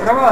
Prabha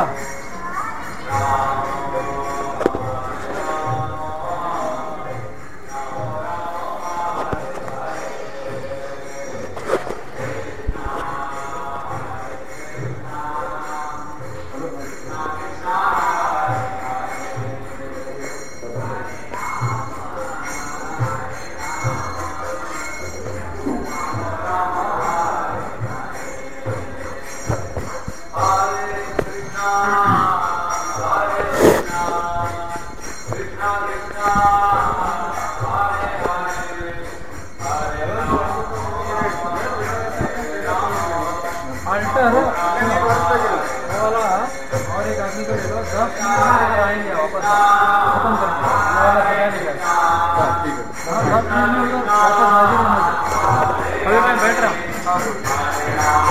alter वो वाला और एक आदमी को ले लो दस मिनट में अगर आएंगे वापस खत्म करके ये वाला बजा नहीं गया हाँ दस मिनट में उधर वापस हाजिर होना चाहिए अभी मैं बैठ रहा हूँ हाँ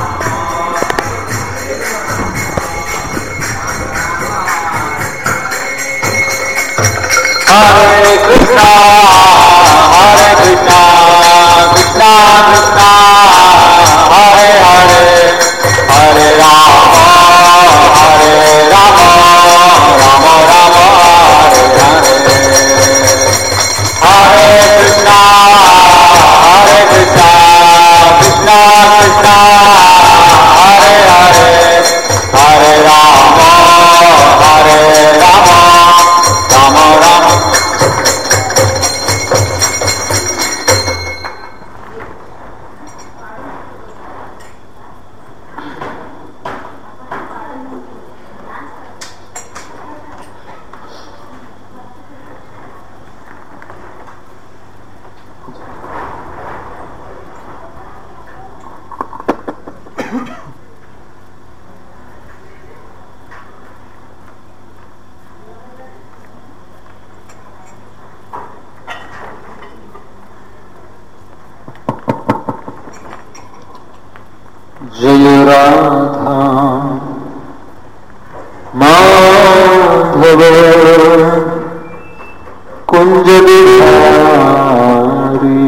Hare Krishna, Hare Krishna, Krishna Krishna, Hare Hare, Hare Rama, Hare Rama, Rama Rama, Hare Hare. Hare Krishna, Hare Krishna, Krishna Krishna, Hare Hare, Hare Rama, Hare Rama, Rama Rama. जय राधा माधव कुंज बिहारी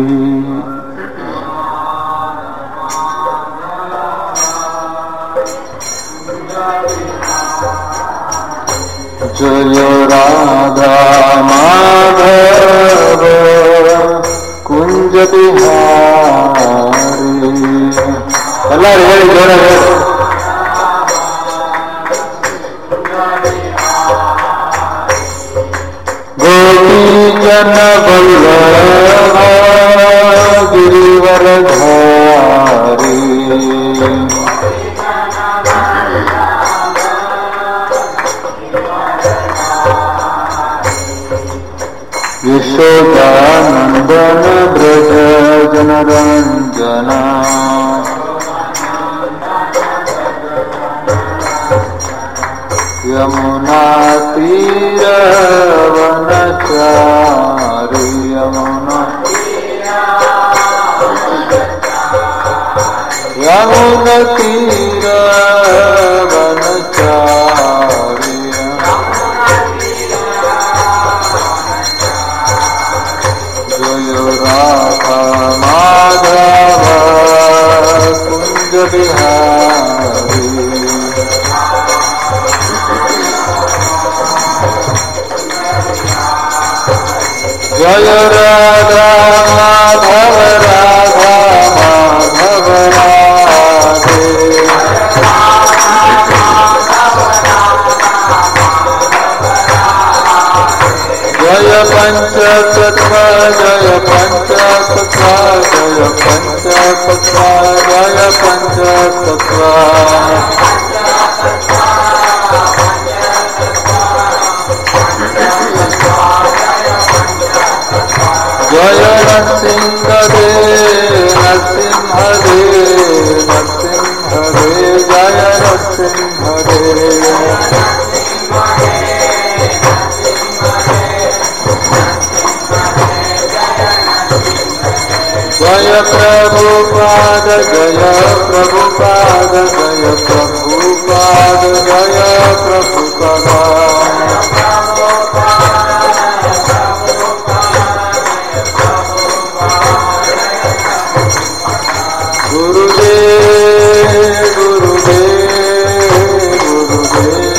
जय राधा माधव ಕುಂಜ ಬಿಹಾರಿ ಎಲ್ಲರೂ ಹೇಳಿ ಜೋರ ಹೇಳಿ ಗೋಪಿ ಜನ ಬಲ್ಲಭ ಗಿರಿವರಧಾರಿ यशोदानन्दन ब्रज जनरञ्जना यमुना तीरवनचारि यमुना यमुना तीरवनचारि जय राधा माधव कुंज बिहारी जय राधा माधव राधा माधव राधे जय पंचतत्व जय पंचतत्व जय पंचतत्व जय पंचतत्व जय नरसिंह दे नरसिंह दे नरसिंह दे जय नरसिंह दे जय प्रभुपाद जय प्रभुपाद जय प्रभुपाद जय प्रभुपाद गुरुदेव गुरुदेव गुरुदेव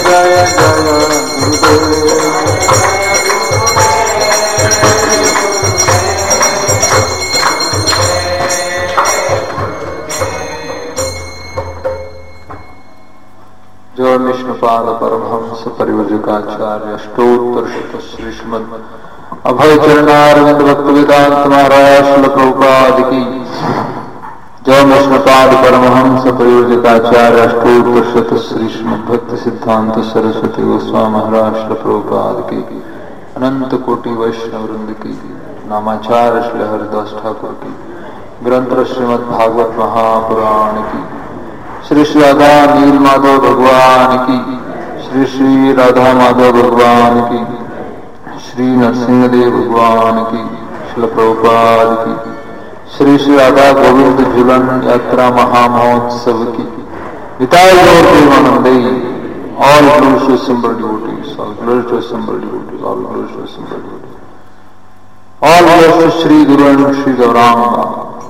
जो विष्णुपाद परमहंस परिवजकाचार्य अष्टोत्तर शत श्री श्रीमद अभय चरणारविंद भक्त वेदांत महाराज श्रील प्रभुपाद की जय विष्णुपाद परमहंस परिवजकाचार्य अष्टोत्तर शत श्री श्रीमद भक्ति सिद्धांत सरस्वती गोस्वामी महाराज श्रील प्रभुपाद की अनंत कोटि वैष्णव वृंद की नामाचार्य श्री हरिदास ठाकुर की ग्रंथ श्रीमद भागवत महापुराण की श्री श्री राधा नील माधव भगवान की श्री श्री राधा माधव भगवान की श्री नरसिंहदेव भगवान की श्री प्रभुपाद की श्री श्री राधा गोविंद झूलन यात्रा महामहोत्सव की विताय गौर प्रेमानंदे all glories to assembled devotees, all glories to assembled devotees, all glories to assembled devotees. All glories to Sri Guru and Sri Gauranga.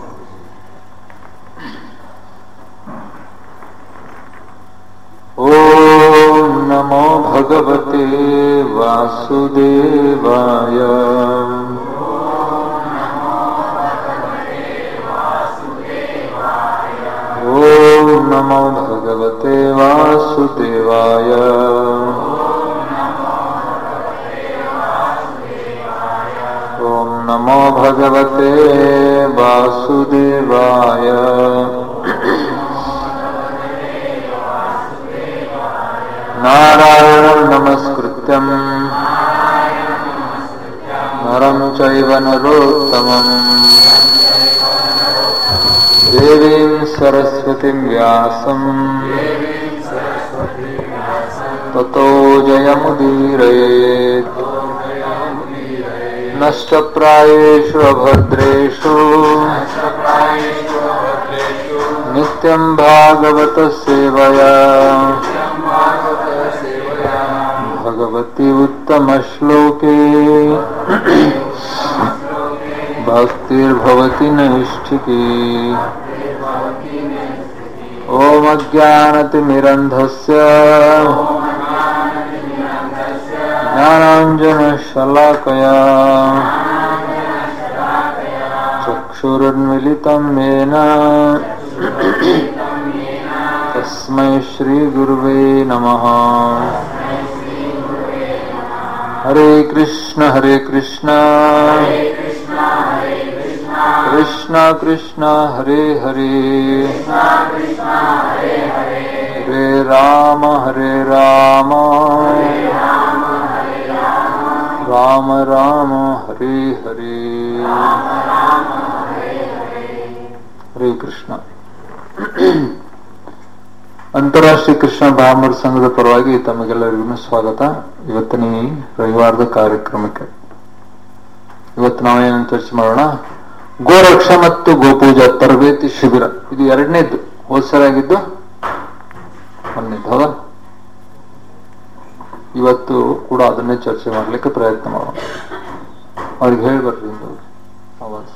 ॐ नमो भगवते वासुदेवाय ॐ नमो भगवते वासुदेवाय ॐ नमो भगवते वासुदेवाय नारायणं नमस्कृत्यम् नरं चैव नरोत्तमम् देवीं सरस्वतीं व्यासम् ततो जयमुदीरयेत् नष्टप्रायेषु अभद्रेषु नित्यं भागवतसेवया भगवति उत्तमश्लोके भक्तिर्भवति नैष्ठिकी ॐ अज्ञानतिमिरन्धस्य ज्ञानाञ्जनशलाकया चक्षुरुन्मिलितं येन तस्मै श्रीगुरुवे नमः हरे कृष्ण हरे कृष्ण कृष्ण कृष्ण हरे हरे हरे राम हरे राम राम राम हरे हरे ಹರೇ ಕೃಷ್ಣ ಅಂತಾರಾಷ್ಟ್ರೀಯ ಕೃಷ್ಣ ಬ್ರಾಹ್ಮಣ ಸಂಘದ ಪರವಾಗಿ ತಮಗೆಲ್ಲರಿಗೂ ಸ್ವಾಗತ ಇವತ್ತಿನ ಈ ರವಿವಾರದ ಕಾರ್ಯಕ್ರಮಕ್ಕೆ ಇವತ್ತು ನಾವೇನು ಚರ್ಚೆ ಮಾಡೋಣ ಗೋರಕ್ಷ ಮತ್ತು ಗೋಪೂಜಾ ತರಬೇತಿ ಶಿಬಿರ ಇದು ಎರಡನೇದ್ದು ಹೋದ್ಸರಾಗಿದ್ದು ಒಂದನೇದು ಹೌದಾ ಇವತ್ತು ಕೂಡ ಅದನ್ನೇ ಚರ್ಚೆ ಮಾಡ್ಲಿಕ್ಕೆ ಪ್ರಯತ್ನ ಮಾಡೋಣ ಅವ್ರಿಗೆ ಹೇಳಿ ಬರ್ರಿ ಆವಾಜ್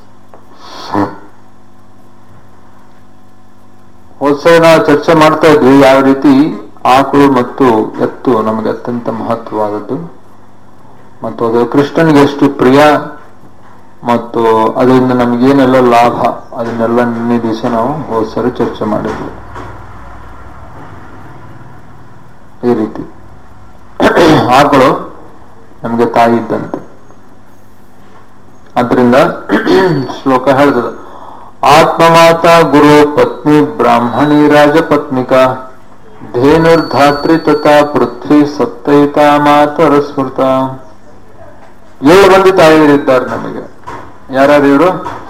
ಹೋದ್ಸಲ ನಾವು ಚರ್ಚೆ ಮಾಡ್ತಾ ಇದ್ವಿ ಯಾವ ರೀತಿ ಆಕಳು ಮತ್ತು ಎತ್ತು ನಮಗೆ ಅತ್ಯಂತ ಮಹತ್ವವಾದದ್ದು ಮತ್ತು ಅದು ಕೃಷ್ಣನಿಗೆ ಎಷ್ಟು ಪ್ರಿಯ ಮತ್ತು ಅದರಿಂದ ನಮಗೇನೆಲ್ಲ ಲಾಭ ಅದನ್ನೆಲ್ಲ ನಿನ್ನೆ ದಿವಸ ನಾವು ಹೋದ್ಸರಿ ಚರ್ಚೆ ಮಾಡಿದ್ವಿ ಈ ರೀತಿ ಆಕಳು ನಮಗೆ ತಾಯಿ ಇದ್ದಂತೆ ಅದರಿಂದ ಶ್ಲೋಕ ಹೇಳ್ತದ ಆತ್ಮಮಾತಾ ಗುರು ಪತ್ನಿ ಬ್ರಾಹ್ಮಣಿ ರಾಜಪತ್ನಿಕ ಧೇನುರ್ಧಾತ್ರಿ ತಥಾ ಪೃಥ್ವಿ ಸಪ್ತೈತ ಮಾತರ ಸ್ಮೃತ ಏಳು ಮಂದಿ ತಾಯಿಯರಿದ್ದಾರೆ ನಮಗೆ ಯಾರ್ಯಾರು ಇವರು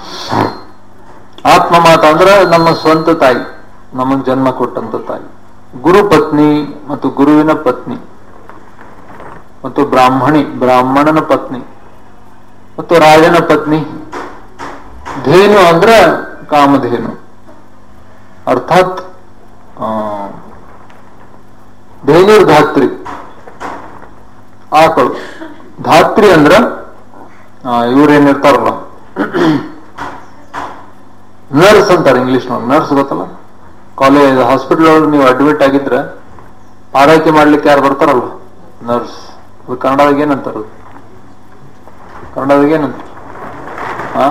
ಆತ್ಮಮಾತ ಅಂದ್ರೆ ನಮ್ಮ ಸ್ವಂತ ತಾಯಿ ನಮಗ್ ಜನ್ಮ ಕೊಟ್ಟಂತ ತಾಯಿ ಗುರು ಪತ್ನಿ ಮತ್ತು ಗುರುವಿನ ಪತ್ನಿ ಮತ್ತು ಬ್ರಾಹ್ಮಣಿ ಬ್ರಾಹ್ಮಣನ ಪತ್ನಿ ಮತ್ತು ರಾಜನ ಪತ್ನಿ ಧೇನು ಅಂದ್ರೆ ಕಾಮಧೇನು ಅರ್ಥಾತ್ ಧೇನುರ್ ಧಾತ್ರಿ ಆಕಳು ಧಾತ್ರಿ ಅಂದ್ರ ಇವ್ರೇನಿರ್ತಾರಲ್ಲ ನರ್ಸ್ ಅಂತಾರೆ ಇಂಗ್ಲಿಷ್ ನೋಡಿ ನರ್ಸ್ ಗೊತ್ತಲ್ಲ ಕಾಲೇಜ್ ಹಾಸ್ಪಿಟಲ್ ಒಳಗೆ ನೀವು ಅಡ್ಮಿಟ್ ಆಗಿದ್ರೆ ಆರೈಕೆ ಮಾಡ್ಲಿಕ್ಕೆ ಯಾರು ಬರ್ತಾರಲ್ಲ ನರ್ಸ್ ಅದು ಕನ್ನಡದಾಗ ಏನಂತಾರ ಕನ್ನಡದಾಗ ಏನಂತ ಹಾ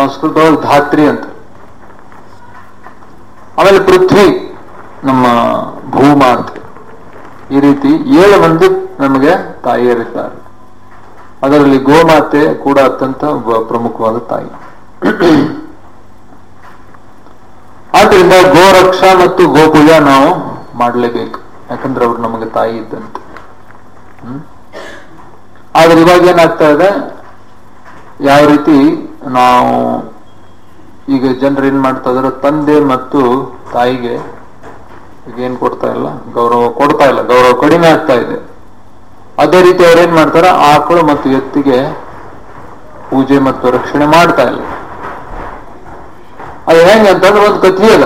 ಸಂಸ್ಕೃತದೊಳಗೆ ಧಾತ್ರಿ ಅಂತ ಆಮೇಲೆ ಪೃಥ್ವಿ ನಮ್ಮ ಏಳು ಮಂದಿ ನಮಗೆ ತಾಯಿಯರಿದ್ದಾರೆ ಅದರಲ್ಲಿ ಗೋಮಾತೆ ಕೂಡ ಅತ್ಯಂತ ಒಬ್ಬ ಪ್ರಮುಖವಾದ ತಾಯಿ ಆದ್ರಿಂದ ಗೋರಕ್ಷಾ ಮತ್ತು ಗೋಪೂಜಾ ನಾವು ಮಾಡಲೇಬೇಕು ಯಾಕಂದ್ರೆ ಅವ್ರು ನಮಗೆ ತಾಯಿ ಇದ್ದಂತೆ ಹ್ಮ್? ಆದ್ರೆ ಇವಾಗ ಏನಾಗ್ತಾ ಇದೆ ಯಾವ ರೀತಿ ನಾವು ಈಗ ಜನರು ಏನ್ ಮಾಡ್ತಾ ಇದಾರೆ ತಂದೆ ಮತ್ತು ತಾಯಿಗೆ ಈಗ ಏನ್ ಕೊಡ್ತಾ ಇಲ್ಲ ಗೌರವ ಕೊಡ್ತಾ ಇಲ್ಲ ಗೌರವ ಕಡಿಮೆ ಆಗ್ತಾ ಇದೆ ಅದೇ ರೀತಿ ಅವ್ರೇನ್ ಮಾಡ್ತಾರೆ ಆಕಳು ಮತ್ತು ಎತ್ತಿಗೆ ಪೂಜೆ ಮತ್ತು ರಕ್ಷಣೆ ಮಾಡ್ತಾ ಇಲ್ಲ ಅದು ಹೆಂಗೆ ಅಂತಂದ್ರೆ ಒಂದು ಕಥೆ ಅದ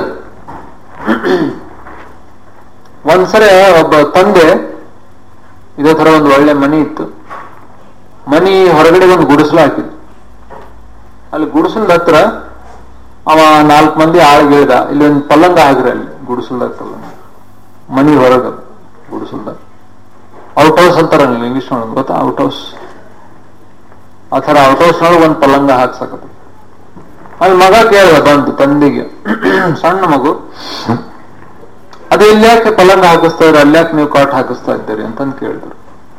ಒಂದ್ಸರಿ ಒಬ್ಬ ತಂದೆ ಇದೇ ತರ ಒಂದು ಒಳ್ಳೆ ಮನಿ ಇತ್ತು ಮನಿ ಹೊರಗಡೆ ಒಂದು ಗುಡಿಸಲು ಹಾಕಿದ್ರು ಅಲ್ಲಿ ಗುಡಿಸಲ್ದ ಹತ್ರ ಅವ ನಾಲ್ಕು ಮಂದಿ ಆಳ್ಗೆ ಹೇಳ್ದ ಇಲ್ಲಿ ಒಂದು ಪಲ್ಲಂಗ ಹಾಕ್ರಿ ಅಲ್ಲಿ ಗುಡಿಸಲ್ದಾಗ ಪಲ್ಲಂಗ ಮನಿ ಹೊರಗ ಗುಡಿಸಲ್ದಾಗ ಔಟ್ ಹೌಸ್ ಅಂತಾರ ಇಂಗ್ಲಿಷ್ ನೊಳಗೆ ಗೊತ್ತಾ ಔಟ್ ಹೌಸ್ ಆ ಥರ ಔಟ್ ಹೌಸ್ ನೊಳಗೆ ಒಂದು ಪಲ್ಲಂಗ ಹಾಕ್ಸಕತ್ತ ಅಲ್ಲಿ ಮಗ ಕೇಳಿದ ಬಂತು ತಂದೆಗೆ ಸಣ್ಣ ಮಗು ಅದು ಇಲ್ಯಾಕೆ ಪಲ್ಲಂಗ ಹಾಕಿಸ್ತಾ ಇದ್ರಿ ಅಲ್ಯಾಕೆ ನೀವು ಕಾಟ್ ಹಾಕಿಸ್ತಾ ಇದ್ದೀರಿ ಅಂತಂದು ಕೇಳಿದ್ರು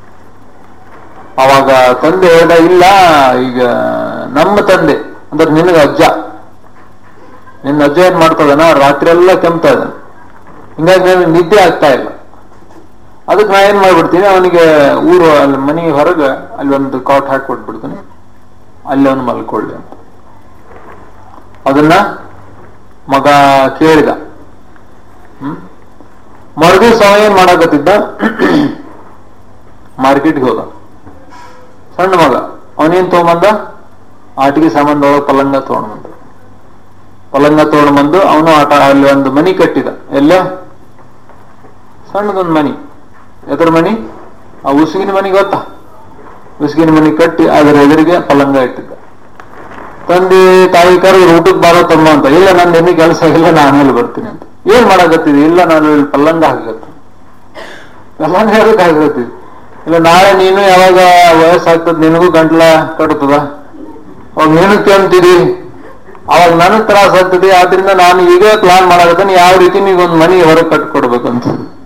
ಅವಾಗ ತಂದೆ ಹೇಳ್ದ ಇಲ್ಲ ಈಗ ನಮ್ಮ ತಂದೆ ಅಂದ್ರೆ ನಿನಗ ಅಜ್ಜ ನಿನ್ನ ಅಜ್ಜ ಏನ್ ಮಾಡ್ತದನ ರಾತ್ರಿ ಎಲ್ಲ ಕೆಮ್ತಾ ಇದ್ದಾನೆ ಹಿಂಗಾಗಿ ನನಗೆ ನಿದ್ದೆ ಆಗ್ತಾ ಇಲ್ಲ ಅದಕ್ಕೆ ನಾ ಏನ್ ಮಾಡ್ಬಿಡ್ತೀನಿ ಅವನಿಗೆ ಊರು ಅಲ್ಲಿ ಮನೆ ಹೊರಗ ಅಲ್ಲಿ ಒಂದು ಕಾಟ್ ಹಾಕಿ ಕೊಟ್ಬಿಡ್ತೀನಿ ಅಲ್ಲಿ ಅವನು ಮಲ್ಕೊಳ್ಳಿ ಅಂತ ಅದನ್ನ ಮಗ ಕೇಳಿದ ಹ್ಮ್ ಮರುದಿವ್ಸ ಅವ ಏನ್ ಮಾಡಾಕತ್ತಿದ್ದ ಮಾರ್ಕೆಟ್ಗೆ ಹೋದ ಸಣ್ಣ ಮಗ ಅವನೇನ್ ತಗೊಂಬಂದ ಆಟಿಗೆ ಸಾಮಾನ್ ಒಳಗೆ ಪಲ್ಲಂಗ ತಗೊಂಡ್ ಬಂದ ಪಲ್ಲಂಗ ತಗೊಂಡ್ ಬಂದು ಅವನು ಆಟ ಅಲ್ಲಿ ಒಂದು ಮನಿ ಕಟ್ಟಿದ ಎಲ್ಲ ಸಣ್ಣದೊಂದು ಮನಿ ಎದ್ರ ಮನಿ ಆ ಉಸುಗಿನ ಮನಿ ಗೊತ್ತಾ ಉಸುಗಿನ ಮನಿ ಕಟ್ಟಿ ಅದರ ಎದುರಿಗೆ ಪಲ್ಲಂಗ ಇಟ್ಟಿದ್ದ ತಂದೆ ತಾಯಿ ಕರೆದು ಊಟಕ್ಕೆ ಬಾರೋ ತಮ್ಮ ಅಂತ ಇಲ್ಲ ನಂದು ಎಲ್ಲಿ ಕೆಲಸ ಇಲ್ಲ ನಾನು ಆಮೇಲೆ ಬರ್ತೀನಿ ಅಂತ ಏನ್ ಮಾಡಾಕತ್ತಿದ್ವಿ ಇಲ್ಲ ನಾನು ಇಲ್ಲಿ ಪಲ್ಲಂಗ ಹಾಕತ್ತ ಪಲ್ಲಂಗ ಹೇಳಕ್ ಹಾಕತ್ತೀವಿ ಇಲ್ಲ ನಾಳೆ ನೀನು ಯಾವಾಗ ವಯಸ್ಸಾಗ್ತದ ನಿನಗೂ ಗಂಟ್ಲ ಕಟ್ತದ ಅವಾಗ ನೀನು ಕೆಮ್ತಿದಿ ಅವಾಗ ನನಗ್ ತ್ರಾಸ ಆಗ್ತದೆ ಆದ್ರಿಂದ ನಾನು ಈಗ ಪ್ಲಾನ್ ಮಾಡಾಕತ್ತೀನಿ ಯಾವ ರೀತಿ ನೀಗೊಂದು ಮನಿ ಹೊರಗೆ ಕಟ್ಕೊಡ್ಬೇಕಂತ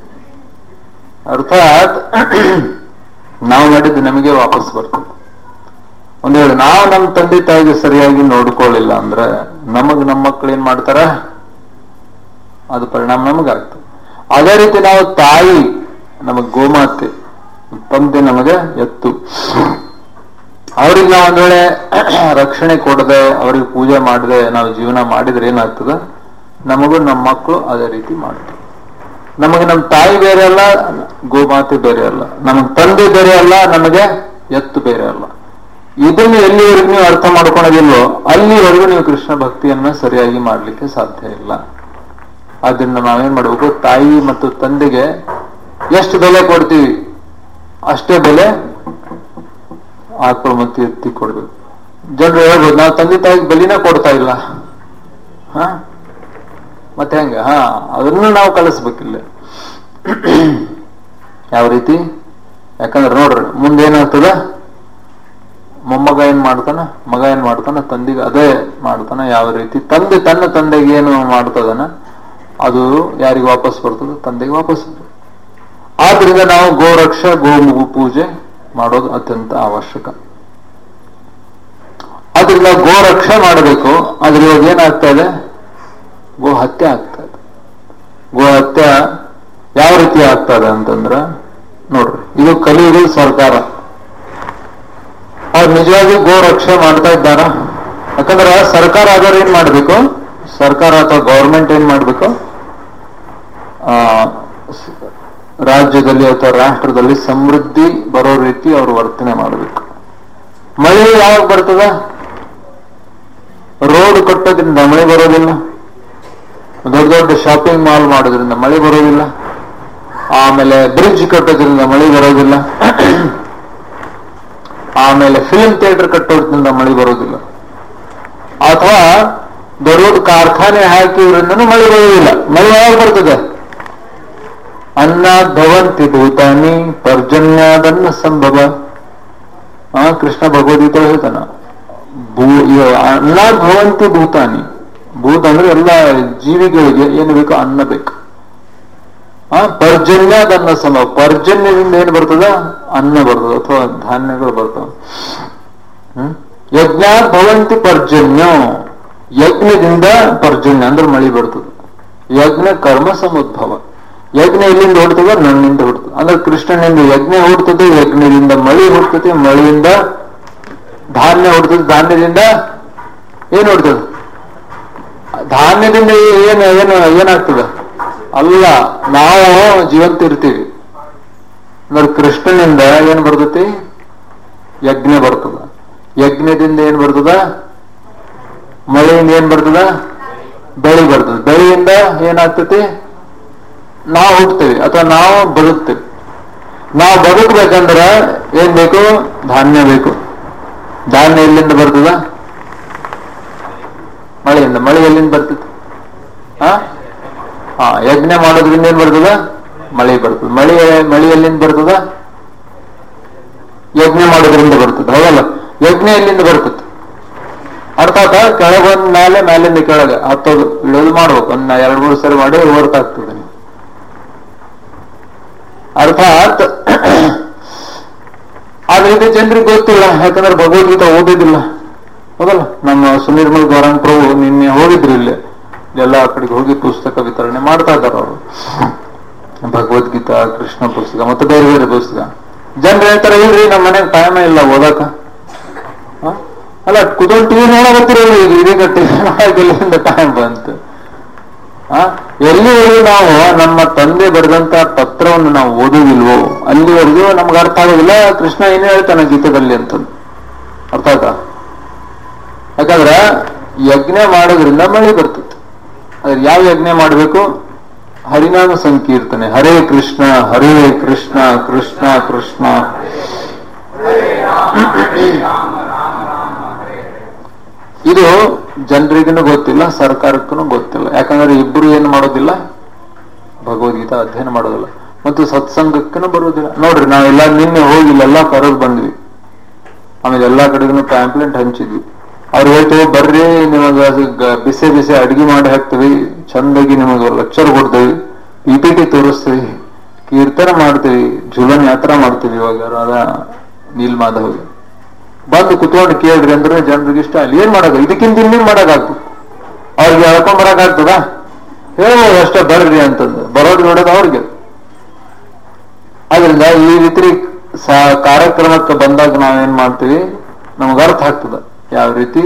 ಅರ್ಥಾತ್ ನಾವು ಮಾಡಿದ್ದು ನಮಗೆ ವಾಪಸ್ ಬರ್ತದೆ ಒಂದ್ ಹೇಳಿ ನಾವು ನಮ್ಮ ತಂದೆ ತಾಯಿಗೆ ಸರಿಯಾಗಿ ನೋಡ್ಕೊಳ್ಳಿಲ್ಲ ಅಂದ್ರೆ ನಮಗ್ ನಮ್ಮ ಮಕ್ಳು ಏನ್ ಮಾಡ್ತಾರ ಅದು ಪರಿಣಾಮ ನಮಗಾಗ್ತದೆ ಅದೇ ರೀತಿ ನಾವು ತಾಯಿ ನಮಗ್ ಗೋಮಾತೆ ತಂದೆ ನಮಗೆ ಎತ್ತು ಅವ್ರಿಗೆ ನಾವು ಒಂದ್ ವೇಳೆ ರಕ್ಷಣೆ ಕೊಡದೆ ಅವ್ರಿಗೆ ಪೂಜೆ ಮಾಡದೆ ನಾವು ಜೀವನ ಮಾಡಿದ್ರೆ ಏನಾಗ್ತದ ನಮಗೂ ನಮ್ಮ ಮಕ್ಕಳು ಅದೇ ರೀತಿ ಮಾಡ್ತಾರೆ ನಮಗೆ ನಮ್ಮ ತಾಯಿ ಬೇರೆ ಅಲ್ಲ ಗೋಮಾತೆ ಬೇರೆ ಅಲ್ಲ ನಮಗ್ ತಂದೆ ಬೇರೆ ಅಲ್ಲ ನಮಗೆ ಎತ್ತು ಬೇರೆ ಅಲ್ಲ ಇದನ್ನು ಎಲ್ಲಿವರೆಗೂ ನೀವು ಅರ್ಥ ಮಾಡ್ಕೊಳ್ಳೋದಿಲ್ವೋ ಅಲ್ಲಿವರೆಗೂ ನೀವು ಕೃಷ್ಣ ಭಕ್ತಿಯನ್ನ ಸರಿಯಾಗಿ ಮಾಡ್ಲಿಕ್ಕೆ ಸಾಧ್ಯ ಇಲ್ಲ ಆದ್ರಿಂದ ನಾವೇನ್ ಮಾಡ್ಬೇಕು ತಾಯಿ ಮತ್ತು ತಂದೆಗೆ ಎಷ್ಟು ಬೆಲೆ ಕೊಡ್ತೀವಿ ಅಷ್ಟೇ ಬೆಲೆ ಆಕಳು ಮತ್ತು ಎತ್ತಿ ಕೊಡ್ಬೇಕು ಜನರು ಹೇಳ್ಬೋದು ನಾವು ತಂದೆ ತಾಯಿಗೆ ಬೆಲಿನ ಕೊಡ್ತಾ ಇಲ್ಲ ಹ ಮತ್ತೆ ಹೆಂಗ ಹಾ ಅದನ್ನು ನಾವು ಕಲಿಸ್ಬೇಕಿಲ್ಲ ಯಾವ ರೀತಿ ಯಾಕಂದ್ರೆ ನೋಡ್ರಿ ಮುಂದೆ ಏನಾಗ್ತದ ಮೊಮ್ಮಗ ಏನ್ ಮಾಡ್ತಾನ ಮಗ ಏನ್ ಮಾಡ್ತಾನ ತಂದೆಗೆ ಅದೇ ಮಾಡ್ತಾನ ಯಾವ ರೀತಿ ತಂದೆ ತನ್ನ ತಂದೆಗೆ ಏನು ಮಾಡ್ತದನ ಅದು ಯಾರಿಗೆ ವಾಪಸ್ ಬರ್ತದ ತಂದೆಗೆ ವಾಪಸ್ ಬರ್ತದೆ ಆದ್ರಿಂದ ನಾವು ಗೋರಕ್ಷ ಗೋ ಪೂಜೆ ಮಾಡೋದು ಅತ್ಯಂತ ಅವಶ್ಯಕ ಆದ್ರಿಂದ ಗೋ ರಕ್ಷೆ ಮಾಡಬೇಕು ಆದ್ರೆ ಇವಾಗ ಏನಾಗ್ತಾ ಇದೆ ಗೋ ಹತ್ಯೆ ಆಗ್ತಾ ಇದೆ ಗೋ ಹತ್ಯೆ ಯಾವ ರೀತಿ ಆಗ್ತಾ ಇದೆ ಅಂತಂದ್ರ ನೋಡ್ರಿ ಇದು ಕಲಿಯುಗ ಸರ್ಕಾರ ಅವ್ರು ನಿಜವಾಗಿ ಗೋ ರಕ್ಷೆ ಮಾಡ್ತಾ ಇದ್ದಾರ ಯಾಕಂದ್ರೆ ಸರ್ಕಾರ ಆದವ್ರು ಏನ್ ಮಾಡ್ಬೇಕು ಸರ್ಕಾರ ಅಥವಾ ಗೌರ್ಮೆಂಟ್ ಏನ್ ಮಾಡ್ಬೇಕು ಆ ಸ- ರಾಜ್ಯದಲ್ಲಿ ಅಥವಾ ರಾಷ್ಟ್ರದಲ್ಲಿ ಸಮೃದ್ಧಿ ಬರೋ ರೀತಿ ಅವರು ವರ್ತನೆ ಮಾಡಬೇಕು ಮಳೆ ಯಾವಾಗ ಬರ್ತದ ರೋಡ್ ಕಟ್ಟೋದ್ರಿಂದ ಮಳೆ ಬರೋದಿಲ್ಲ ದೊಡ್ಡ ದೊಡ್ಡ ಶಾಪಿಂಗ್ ಮಾಲ್ ಮಾಡೋದ್ರಿಂದ ಮಳೆ ಬರೋದಿಲ್ಲ ಆಮೇಲೆ ಬ್ರಿಡ್ಜ್ ಕಟ್ಟೋದ್ರಿಂದ ಮಳೆ ಬರೋದಿಲ್ಲ ಆಮೇಲೆ ಫಿಲ್ಮ್ ಥಿಯೇಟರ್ ಕಟ್ಟೋದ್ರಿಂದ ಮಳೆ ಬರೋದಿಲ್ಲ ಅಥವಾ ದೊಡ್ಡ ದೊಡ್ಡ ಕಾರ್ಖಾನೆ ಹಾಕಿದ್ರಿಂದನೂ ಮಳೆ ಬರೋದಿಲ್ಲ ಮಳೆ ಯಾವಾಗ ಬರ್ತದೆ ಅನ್ನ ಭವಂತಿ ಭೂತಾನಿ ಪರ್ಜನ್ಯಾದನ್ನ ಸಂಭವ ಆ ಕೃಷ್ಣ ಭಗವದ್ಗೀತೆ ಹೇಳ್ತಾನ ಭೂ ಇವ- ಅನ್ನ ಭವಂತಿ ಭೂತಾನಿ ಭೂತ ಅಂದ್ರೆ ಎಲ್ಲ ಜೀವಿಗಳಿಗೆ ಏನು ಬೇಕು ಅನ್ನ ಬೇಕು ಆ ಪರ್ಜನ್ಯ ಅದನ್ನ ಸಮ ಪರ್ಜನ್ಯದಿಂದ ಏನು ಬರ್ತದ ಅನ್ನ ಬರ್ತದ ಅಥವಾ ಧಾನ್ಯಗಳು ಬರ್ತವ ಹ್ಮ್ ಯಜ್ಞ ಭವಂತಿ ಪರ್ಜನ್ಯ ಯಜ್ಞದಿಂದ ಪರ್ಜನ್ಯ ಅಂದ್ರೆ ಮಳಿ ಬರ್ತದೆ ಯಜ್ಞ ಕರ್ಮ ಸಮುದ್ಭವ ಯಜ್ಞ ಎಲ್ಲಿಂದ ಹುಡ್ತದ ನನ್ನಿಂದ ಹುಡ್ತದೆ ಅಂದ್ರೆ ಕೃಷ್ಣನಿಂದ ಯಜ್ಞ ಹುಡ್ತದೆ ಯಜ್ಞದಿಂದ ಮಳಿ ಹುಡ್ತದೆ ಮಳೆಯಿಂದ ಧಾನ್ಯ ಹುಡ್ತದೆ ಧಾನ್ಯದಿಂದ ಏನ್ ಹುಡ್ತದೆ ಧಾನ್ಯದಿಂದ ಏನು ಏನು ಏನಾಗ್ತದೆ ಅಲ್ಲ ನಾವು ಜೀವಂತ ಇರ್ತೀವಿ ಅಂದ್ರೆ ಕೃಷ್ಣನಿಂದ ಏನ್ ಬರ್ತೈತಿ ಯಜ್ಞ ಬರ್ತದ ಯಜ್ಞದಿಂದ ಏನ್ ಬರ್ತದ ಮಳೆಯಿಂದ ಏನ್ ಬರ್ತದ ಬೆಳೆ ಬರ್ತದೆ ಬೆಳೆಯಿಂದ ಏನಾಗ್ತತಿ ನಾವು ಹುಟ್ಟುತ್ತೇವೆ ಅಥವಾ ನಾವು ಬದುಕ್ತೇವೆ ನಾವು ಬದುಕಬೇಕಂದ್ರೆ ಏನ್ ಬೇಕು ಧಾನ್ಯ ಬೇಕು ಧಾನ್ಯ ಎಲ್ಲಿಂದ ಬರ್ತದ ಮಳೆಯಿಂದ ಮಳೆ ಎಲ್ಲಿಂದ ಬರ್ತದೆ ಹಾ ಹಾ ಯಜ್ಞ ಮಾಡೋದ್ರಿಂದ ಏನ್ ಬರ್ತದ ಮಳೆ ಬರ್ತದೆ ಮಳೆ ಮಳೆ ಎಲ್ಲಿಂದ ಬರ್ತದ ಯಜ್ಞ ಮಾಡೋದ್ರಿಂದ ಬರ್ತದೆ ಹೌದಲ್ಲ ಯಜ್ಞ ಎಲ್ಲಿಂದ ಬರ್ತದೆ ಅರ್ಥಾತ್ ಕೆಳಗೆ ಬಂದ ಮೇಲೆ ಮೇಲಿಂದ ಕೆಳಗೆ ಹತ್ತೋದು ಇಳೋದು ಮಾಡ್ಬೇಕು ಒಂದ್ ಎರಡ್ ಮೂರು ಸರಿ ಮಾಡಿ ಓವರ್ಕ್ ಆಗ್ತದೆ ನೀವು ಅರ್ಥಾತ್ ಆದ್ರೆ ಇದು ಜನರಿಗೆ ಗೊತ್ತಿಲ್ಲ ಯಾಕಂದ್ರೆ ಭಗವದ್ಗೀತಾ ಓದಿದಿಲ್ಲ ಹೌದಲ್ಲ ನಮ್ಮ ಸುನಿರ್ಮಲ್ ಗೌರಂಗ್ ಪ್ರಭು ನಿನ್ನೆ ಹೋಗಿದ್ರು ಇಲ್ಲಿ ಎಲ್ಲ ಆ ಕಡೆಗೆ ಹೋಗಿ ಪುಸ್ತಕ ವಿತರಣೆ ಮಾಡ್ತಾ ಇದ್ದಾರೆ ಅವರು ಭಗವದ್ಗೀತಾ ಕೃಷ್ಣ ಪುಸ್ತಕ ಮತ್ತೆ ಬೇರೆ ಬೇರೆ ಪುಸ್ತಕ ಜನರು ಹೇಳ್ತಾರೆ ಇಲ್ರಿ ನಮ್ಮ ಮನೆಗೆ ಟೈಮೇ ಇಲ್ಲ ಓದಾಕ ಹ? ಅಲ್ಲ ಕುತ್ಕೊಂಡು ಟಿವಿ ನೋಡಕತ್ತಿರಲ್ಲ ಈಗ ಇದೀಗ ಟಿವಿ ನೋಡಕ್ಕೆಲ್ಲಿಂದ ಟೈಮ್ ಬಂತು ಆ ಎಲ್ಲಿವರೆಗೂ ನಾವು ನಮ್ಮ ತಂದೆ ಬರೆದಂತ ಪತ್ರವನ್ನು ನಾವು ಓದುವುದಿಲ್ವೋ ಅಲ್ಲಿವರೆಗೂ ನಮ್ಗೆ ಅರ್ಥ ಆಗೋದಿಲ್ಲ ಕೃಷ್ಣ ಏನೇ ಹೇಳ್ತಾನೆ ಗೀತದಲ್ಲಿ ಅಂತ ಅರ್ಥ ಆಯ್ತಾ ಯಾಕಂದ್ರೆ ಯಜ್ಞ ಮಾಡೋದ್ರಿಂದ ಮಳೆ ಬರ್ತದೆ ಅದ್ರ ಯಾವ ಯಜ್ಞ ಮಾಡಬೇಕು ಹರಿನಾಮ ಸಂಕೀರ್ತನೆ ಹರೇ ಕೃಷ್ಣ ಹರೇ ಕೃಷ್ಣ ಕೃಷ್ಣ ಕೃಷ್ಣ ಇದು ಜನರಿಗೂ ಗೊತ್ತಿಲ್ಲ ಸರ್ಕಾರಕ್ಕೂ ಗೊತ್ತಿಲ್ಲ ಯಾಕಂದ್ರೆ ಇಬ್ಬರು ಏನು ಮಾಡೋದಿಲ್ಲ ಭಗವದ್ಗೀತಾ ಅಧ್ಯಯನ ಮಾಡೋದಿಲ್ಲ ಮತ್ತು ಸತ್ಸಂಗಕ್ಕೂ ಬರೋದಿಲ್ಲ ನೋಡ್ರಿ ನಾವೆಲ್ಲ ನಿನ್ನೆ ಹೋಗಿಲ್ಲ ಕರೆದು ಬಂದ್ವಿ ಆಮೇಲೆ ಎಲ್ಲಾ ಕಡೆಗೂ ಪ್ಯಾಂಪ್ಲೆಂಟ್ ಹಂಚಿದ್ವಿ ಅವ್ರು ಹೇಳ್ತೇವೆ ಬರ್ರಿ ನಿಮಗ ಗ- ಬಿಸಿ ಬಿಸಿ ಅಡಿಗೆ ಮಾಡಿ ಹಾಕ್ತೀವಿ ಚಂದಾಗಿ ನಿಮಗೆ ಲೆಕ್ಚರ್ ಕೊಡ್ತೀವಿ ಪಿ ಪಿ ಟಿ ತೋರಿಸ್ತೀವಿ ಕೀರ್ತನ ಮಾಡ್ತೀವಿ ಜುಲನ್ ಯಾತ್ರಾ ಮಾಡ್ತೀವಿ ಇವಾಗ ರಾಧಾ ನೀಲ್ಮಾಧವ್ಗೆ ಬಂದು ಕುತ್ಕೊಂಡು ಕೇಳ್ರಿ ಅಂದ್ರೆ ಜನರಿಗೆ ಇಷ್ಟ ಅಲ್ಲಿ ಏನ್ ಮಾಡಕ ಇದಕ್ಕಿಂತ ಇನ್ನೇನ್ ಮಾಡಕ್ಕಾಗ್ತದೆ ಅವ್ರಿಗೆ ಹೇಳ್ಕೊಂಡ್ ಬರಕ್ಕಾಗ್ತದ ಹೇಳ್ಬೋದು ಅಷ್ಟೇ ಬರ್ರಿ ಅಂತಂದು ಬರೋದು ನೋಡೋದು ಅವ್ರಿಗೆ ಆದ್ರಿಂದ ಈ ರೀತಿ ಸ- ಕಾರ್ಯಕ್ರಮಕ್ಕೆ ಬಂದಾಗ ನಾವೇನ್ ಮಾಡ್ತೀವಿ ನಮಗ ಅರ್ಥ ಆಗ್ತದ ಯಾವ ರೀತಿ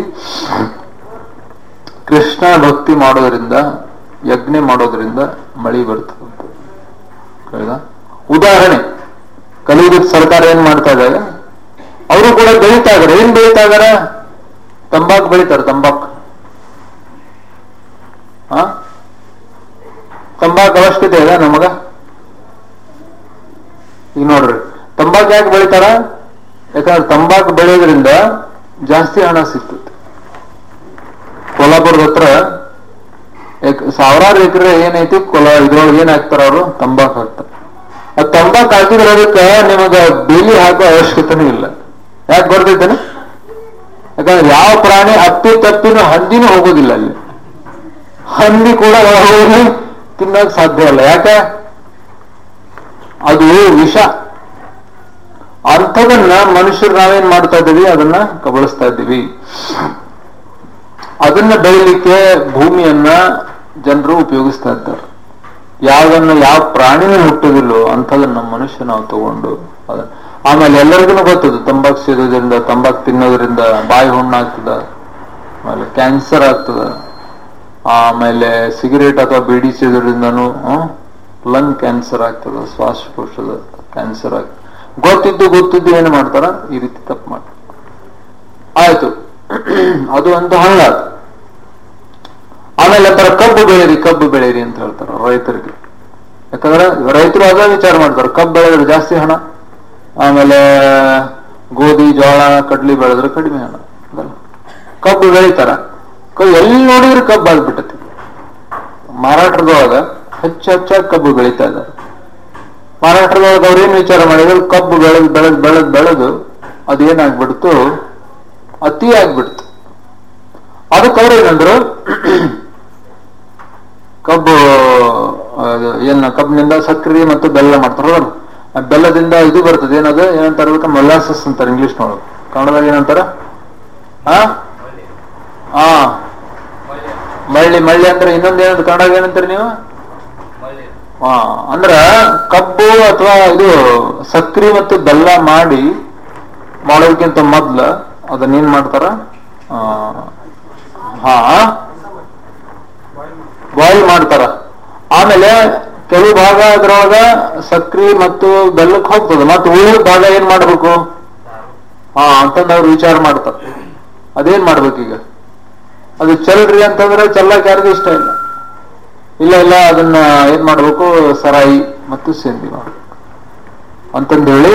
ಕೃಷ್ಣ ಭಕ್ತಿ ಮಾಡೋದ್ರಿಂದ ಯಜ್ಞ ಮಾಡೋದ್ರಿಂದ ಮಳಿ ಬರ್ತದೆ ಅಂತ ಕೇಳಿದ ಉದಾಹರಣೆ ಕಲಿಯುಗದ ಸರ್ಕಾರ ಏನ್ ಮಾಡ್ತಾ ಇದ್ದಾರೆ ಅವರು ಕೂಡ ಬೆಳೀತಾ ಇದಾರೆ ಏನ್ ಬೆಳೀತಾ ಇದಾರ ತಂಬಾಕು ಬೆಳೀತಾರೆ ತಂಬಾಕು ಆ ತಂಬಾಕು ಅವಶ್ಯಕತೆ ಇದೆ ನಮಗ ಈಗ ನೋಡ್ರಿ ತಂಬಾಕು ಯಾಕೆ ಬೆಳಿತಾರ ಯಾಕಂದ್ರೆ ತಂಬಾಕು ಬೆಳೆಯೋದ್ರಿಂದ ಜಾಸ್ತಿ ಹಣ ಸಿಗ್ತದೆ ಕೋಲ್ಹಾಪುರದ ಹತ್ರ ಎಕ್- ಸಾವಿರಾರು ಎಕರೆ ಏನೈತಿ ಕೊಲ ಇದ್ರೊಳಗೆ ಏನ್ ಹಾಕ್ತಾರ ಅವರು ತಂಬಾಕು ಹಾಕ್ತಾರ ಆ ತಂಬಾಕು ಹಾಕಿದ್ರೆ ಅದಕ್ಕೆ ನಿಮಗ ಬೇಲಿ ಹಾಕೋ ಅವಶ್ಯಕತೆನೂ ಇಲ್ಲ ಯಾಕೆ ಬರ್ತೈತೇನೆ ಯಾಕಂದ್ರೆ ಯಾವ ಪ್ರಾಣಿ ಅಪ್ಪಿ ತಪ್ಪಿನೂ ಹಂದಿನೂ ಹೋಗೋದಿಲ್ಲ ಅಲ್ಲಿ ಹಂದಿ ಕೂಡ ಹೋಗಿ ತಿನ್ನೋಕ್ ಸಾಧ್ಯ ಇಲ್ಲ ಯಾಕೆ ಅದು ವಿಷ ಅಂಥದನ್ನ ಮನುಷ್ಯರು ನಾವೇನ್ ಮಾಡ್ತಾ ಇದ್ದೀವಿ ಅದನ್ನ ಕಬಳಿಸ್ತಾ ಇದ್ದೀವಿ ಅದನ್ನ ಬೆಳಿಲಿಕ್ಕೆ ಭೂಮಿಯನ್ನ ಜನರು ಉಪಯೋಗಿಸ್ತಾ ಇದ್ದಾರೆ ಯಾವ್ದನ್ನ ಯಾವ ಪ್ರಾಣಿನೂ ಹುಟ್ಟುದಿಲ್ಲೋ ಅಂಥದನ್ನ ನಮ್ಮ ಮನುಷ್ಯ ನಾವು ತಗೊಂಡು ಅದ- ಆಮೇಲೆ ಎಲ್ಲರಿಗೂ ಗೊತ್ತದು ತಂಬಾಕು ಸೇದೋದ್ರಿಂದ ತಂಬಾಕು ತಿನ್ನೋದ್ರಿಂದ ಬಾಯಿ ಹುಣ್ಣಾಗ್ತದ ಆಮೇಲೆ ಕ್ಯಾನ್ಸರ್ ಆಗ್ತದ ಆಮೇಲೆ ಸಿಗರೇಟ್ ಅಥವಾ ಬೀಡಿ ಸೇದೋದ್ರಿಂದನೂ ಲಂಗ್ ಕ್ಯಾನ್ಸರ್ ಆಗ್ತದ ಶ್ವಾಸಕೋಶದ ಕ್ಯಾನ್ಸರ್ ಆಗ್ತದೆ ಗೊತ್ತಿದ್ದು ಗೊತ್ತಿದ್ದು ಏನು ಮಾಡ್ತಾರ ಈ ರೀತಿ ತಪ್ಪು ಮಾಡ್ತಾರೆ ಆಯ್ತು ಅದು ಒಂದು ಹಂಗಾತು ಆಮೇಲೆ ಅಂತಾರ ಕಬ್ಬು ಬೆಳೀರಿ ಕಬ್ಬು ಬೆಳೀರಿ ಅಂತ ಹೇಳ್ತಾರ ರೈತರಿಗೆ ಯಾಕಂದ್ರೆ ರೈತರು ಅದ ವಿಚಾರ ಮಾಡ್ತಾರೆ ಕಬ್ಬು ಬೆಳೆದ್ರೆ ಜಾಸ್ತಿ ಹಣ ಆಮೇಲೆ ಗೋಧಿ ಜೋಳ ಕಡ್ಲಿ ಬೆಳೆದ್ರೆ ಕಡಿಮೆ ಹಣ ಹೌದಲ್ಲ? ಕಬ್ಬು ಬೆಳಿತಾರ ಕ- ಎಲ್ಲಿ ನೋಡಿದ್ರೆ ಕಬ್ಬು ಆಗ್ಬಿಟ್ಟತಿ ಮಾರಾಟದೊಳಗ ಹೆಚ್ಚು ಹೆಚ್ಚಾಗಿ ಕಬ್ಬು ಬೆಳೀತಾ ಇದ್ದಾರೆ ಮಾರಾಟದೊಳಗೆ ಅವ್ರು ಏನ್ ವಿಚಾರ ಮಾಡಿದ್ರು ಕಬ್ಬು ಬೆಳೆದ್ ಬೆಳೆದ್ ಬೆಳೆದ್ ಬೆಳೆದು ಅದೇನಾಗ್ಬಿಡ್ತು ಅತಿ ಆಗ್ಬಿಡ್ತು ಅದಕ್ಕೆ ಅವ್ರು ಏನಂದ್ರು ಕಬ್ಬು ಅದು ಏನ್ ಕಬ್ಬಿನಿಂದ ಸಕ್ಕರೆ ಮತ್ತು ಬೆಲ್ಲ ಮಾಡ್ತಾರ ಹೌದಲ್ಲ? ಆ ಬೆಲ್ಲದಿಂದ ಇದು ಬರ್ತದೆ ಏನದು ಏನಂತಾರ ಅದಕ್ಕೆ ಮೊಲಾಸಸ್ ಅಂತಾರೆ ಇಂಗ್ಲಿಷ್ ನೋಡು ಕನ್ನಡದಾಗ ಏನಂತಾರ ಹಾ ಹಾ ಮಳ್ಳಿ ಮಳ್ಳಿ ಅಂದ್ರೆ ಇನ್ನೊಂದು ಏನಂತ ಕನ್ನಡ ಏನಂತೀರಿ ನೀವು ಹಾ ಅಂದ್ರ ಕಬ್ಬು ಅಥವಾ ಇದು ಸಕ್ರಿ ಮತ್ತು ಬೆಲ್ಲ ಮಾಡಿ ಮಾಡೋದಕ್ಕಿಂತ ಮೊದ್ಲ ಅದನ್ನೇನ್ ಮಾಡ್ತಾರ ಆ, ಹಾ ಬಾಯ್ಲ್ ಮಾಡ್ತಾರ ಆಮೇಲೆ ಕೆಲವು ಭಾಗ ಅದ್ರೊಳಗ ಸಕ್ರಿ ಮತ್ತು ಬೆಲ್ಲಕ್ಕೆ ಹೋಗ್ತದೆ ಮತ್ತೆ ಉಳಿದ ಭಾಗ ಏನ್ ಮಾಡ್ಬೇಕು ಹಾ ಅಂತಂದ್ ಅವ್ರು ವಿಚಾರ ಮಾಡ್ತಾರೆ ಅದೇನ್ ಮಾಡ್ಬೇಕೀಗ ಅದು ಚೆಲ್ರಿ ಅಂತಂದ್ರೆ ಚೆಲ್ಲಕ್ ಯಾರಿಗೂ ಇಷ್ಟ ಇಲ್ಲ ಇಲ್ಲ ಇಲ್ಲ ಅದನ್ನ ಏನ್ ಮಾಡ್ಬೇಕು ಸರಾಯಿ ಮತ್ತು ಸೇಂದಿ ಮಾಡ್ಬೇಕು ಅಂತಂದೇಳಿ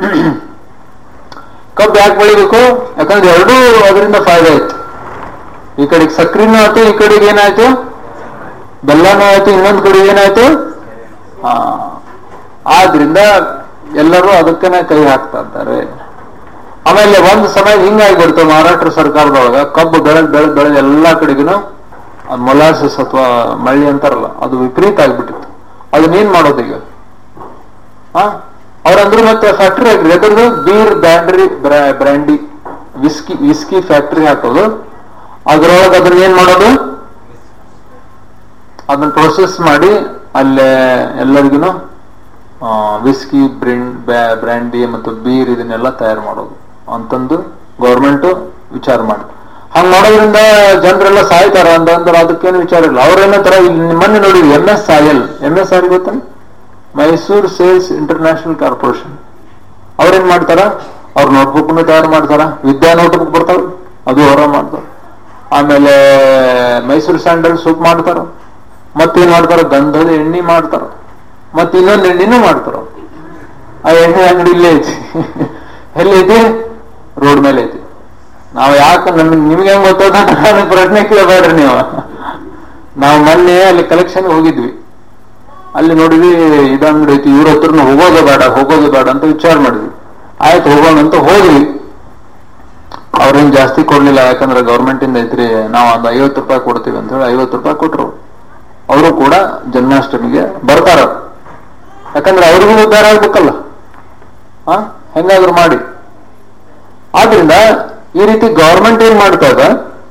ಕಬ್ಬು ಯಾಕೆ ಬೆಳಿಬೇಕು ಯಾಕಂದ್ರೆ ಎರಡೂ ಅದರಿಂದ ಫಾಯ್ದೆ ಆಯ್ತು ಈ ಕಡೆಗೆ ಸಕ್ರಿನೂ ಆಯ್ತು ಈ ಕಡೆಗೆ ಏನಾಯ್ತು ಬೆಲ್ಲನೂ ಆಯ್ತು ಇನ್ನೊಂದ್ ಕಡೆ ಏನಾಯ್ತು ಆ ಆದ್ರಿಂದ ಎಲ್ಲರೂ ಅದಕ್ಕನೆ ಕೈ ಹಾಕ್ತಾ ಇದ್ದಾರೆ ಆಮೇಲೆ ಒಂದ್ ಸಮಯ ಹಿಂಗಾಗ್ಬಿಡ್ತು ಮಹಾರಾಷ್ಟ್ರ ಸರ್ಕಾರದೊಳಗ ಕಬ್ಬು ಬೆಳೆದ್ ಬೆಳೆದ್ ಬೆಳೆದ್ ಎಲ್ಲಾ ಕಡೆಗೂ ಮೊಲಾಸಸ್ ಅಥವಾ ಮಳ್ಳಿ ಅಂತಾರಲ್ಲ ಅದು ವಿಪರೀತ ಆಗ್ಬಿಟ್ಟಿತ್ತು ಅದನ್ನೇನ್ ಮಾಡೋದು ಈಗ ಹಾ ಅವ್ರಂದ್ರು ಮತ್ತೆ ಫ್ಯಾಕ್ಟ್ರಿ ಹಾಕ್ರಿ ಯಾಕಂದ್ರೆ beer brandy brandy whisky whisky factory ಹಾಕೋದು ಅದ್ರೊಳಗೆ ಅದನ್ನ ಏನ್ ಮಾಡೋದು ಅದನ್ನ ಪ್ರೊಸೆಸ್ ಮಾಡಿ ಅಲ್ಲೇ ಎಲ್ಲರಿಗೂ ವಿಸ್ಕಿ ಬ್ರಿಂಡ್ ಬ್ರ್ಯಾಂಡಿ ಮತ್ತು ಬೀರ್ ಇದನ್ನೆಲ್ಲ ತಯಾರು ಮಾಡೋದು ಅಂತಂದು ಗೌರ್ಮೆಂಟ್ ವಿಚಾರ ಮಾಡಿ ಹಂಗ್ ಮಾಡೋದ್ರಿಂದ ಜನರೆಲ್ಲ ಸಾಯ್ತಾರ ಅಂತಂದ್ರೆ ಅದಕ್ಕೇನು ವಿಚಾರ ಇಲ್ಲ ಅವ್ರೇನಂತಾರ ಇಲ್ಲಿ ಮೊನ್ನೆ ನೋಡಿ ಎಂ ಎಸ್ ಸಾಯಲ್ ಎಂ ಎಸ್ ಆರ್ ಗೊತ್ತ ಮೈಸೂರು ಸೇಲ್ಸ್ ಇಂಟರ್ನ್ಯಾಷನಲ್ ಕಾರ್ಪೊರೇಷನ್ ಅವ್ರೇನ್ ಮಾಡ್ತಾರ ಅವ್ರ ನೋಟ್ಬುಕ್ ತಯಾರು ಮಾಡ್ತಾರ ವಿದ್ಯಾ ನೋಟ್ಬುಕ್ ಬರ್ತಾವ ಅದು ಅವರ ಮಾಡ್ತಾರ ಆಮೇಲೆ ಮೈಸೂರು ಸ್ಯಾಂಡಲ್ ಸೂಪ್ ಮಾಡ್ತಾರ ಮತ್ತೇನ್ ಮಾಡ್ತಾರ ಗಂಧದ ಎಣ್ಣೆ ಮಾಡ್ತಾರ ಮತ್ ಇನ್ನೊಂದು ಎಣ್ಣೆನೂ ಮಾಡ್ತಾರ ಆ ಎಣ್ಣೆ ಅಂಗಡಿ ಇಲ್ಲೇ ಐತಿ ಎಲ್ಲಿ ಐತಿ ರೋಡ್ ಮೇಲೆ ಐತಿ ನಾವು ಯಾಕೆ ನಮ್ಗೆ ನಿಮ್ಗೆ ಹೆಂಗ್ ಗೊತ್ತದ ನನಗೆ ಪ್ರಶ್ನೆ ಕೇಳಬೇಡ್ರಿ ನೀವು ನಾವು ಮೊನ್ನೆ ಅಲ್ಲಿ ಕಲೆಕ್ಷನ್ ಹೋಗಿದ್ವಿ ಅಲ್ಲಿ ನೋಡಿದ್ವಿ ಇದು ಅಂಗಡಿ ಐತಿ ಇವ್ರ ಹತ್ರನು ಹೋಗೋದು ಬೇಡ ಹೋಗೋದು ಬೇಡ ಅಂತ ವಿಚಾರ ಮಾಡಿದ್ವಿ ಆಯ್ತು ಹೋಗೋಣ ಅಂತ ಹೋದ್ವಿ ಅವ್ರೇನ್ ಜಾಸ್ತಿ ಕೊಡ್ಲಿಲ್ಲ ಯಾಕಂದ್ರೆ ಗೌರ್ಮೆಂಟ್ ಇಂದ ಐತ್ರಿ ನಾವು ಒಂದು ಐವತ್ತು ರೂಪಾಯಿ ಕೊಡ್ತೀವಿ ಅಂತ ಹೇಳಿ ಐವತ್ತು ರೂಪಾಯಿ ಕೊಟ್ರು ಅವರು ಕೂಡ ಜನ್ಮಾಷ್ಟಮಿಗೆ ಬರ್ತಾರ ಯಾಕಂದ್ರೆ ಅವ್ರಿಗೂ ಉದ್ಧಾರ ಆಗ್ಬೇಕಲ್ಲ ಹಾ ಹೆಂಗಾದ್ರೂ ಮಾಡಿ ಆದ್ರಿಂದ ಈ ರೀತಿ ಗೌರ್ಮೆಂಟ್ ಏನ್ ಮಾಡ್ತಾ ಇದೆ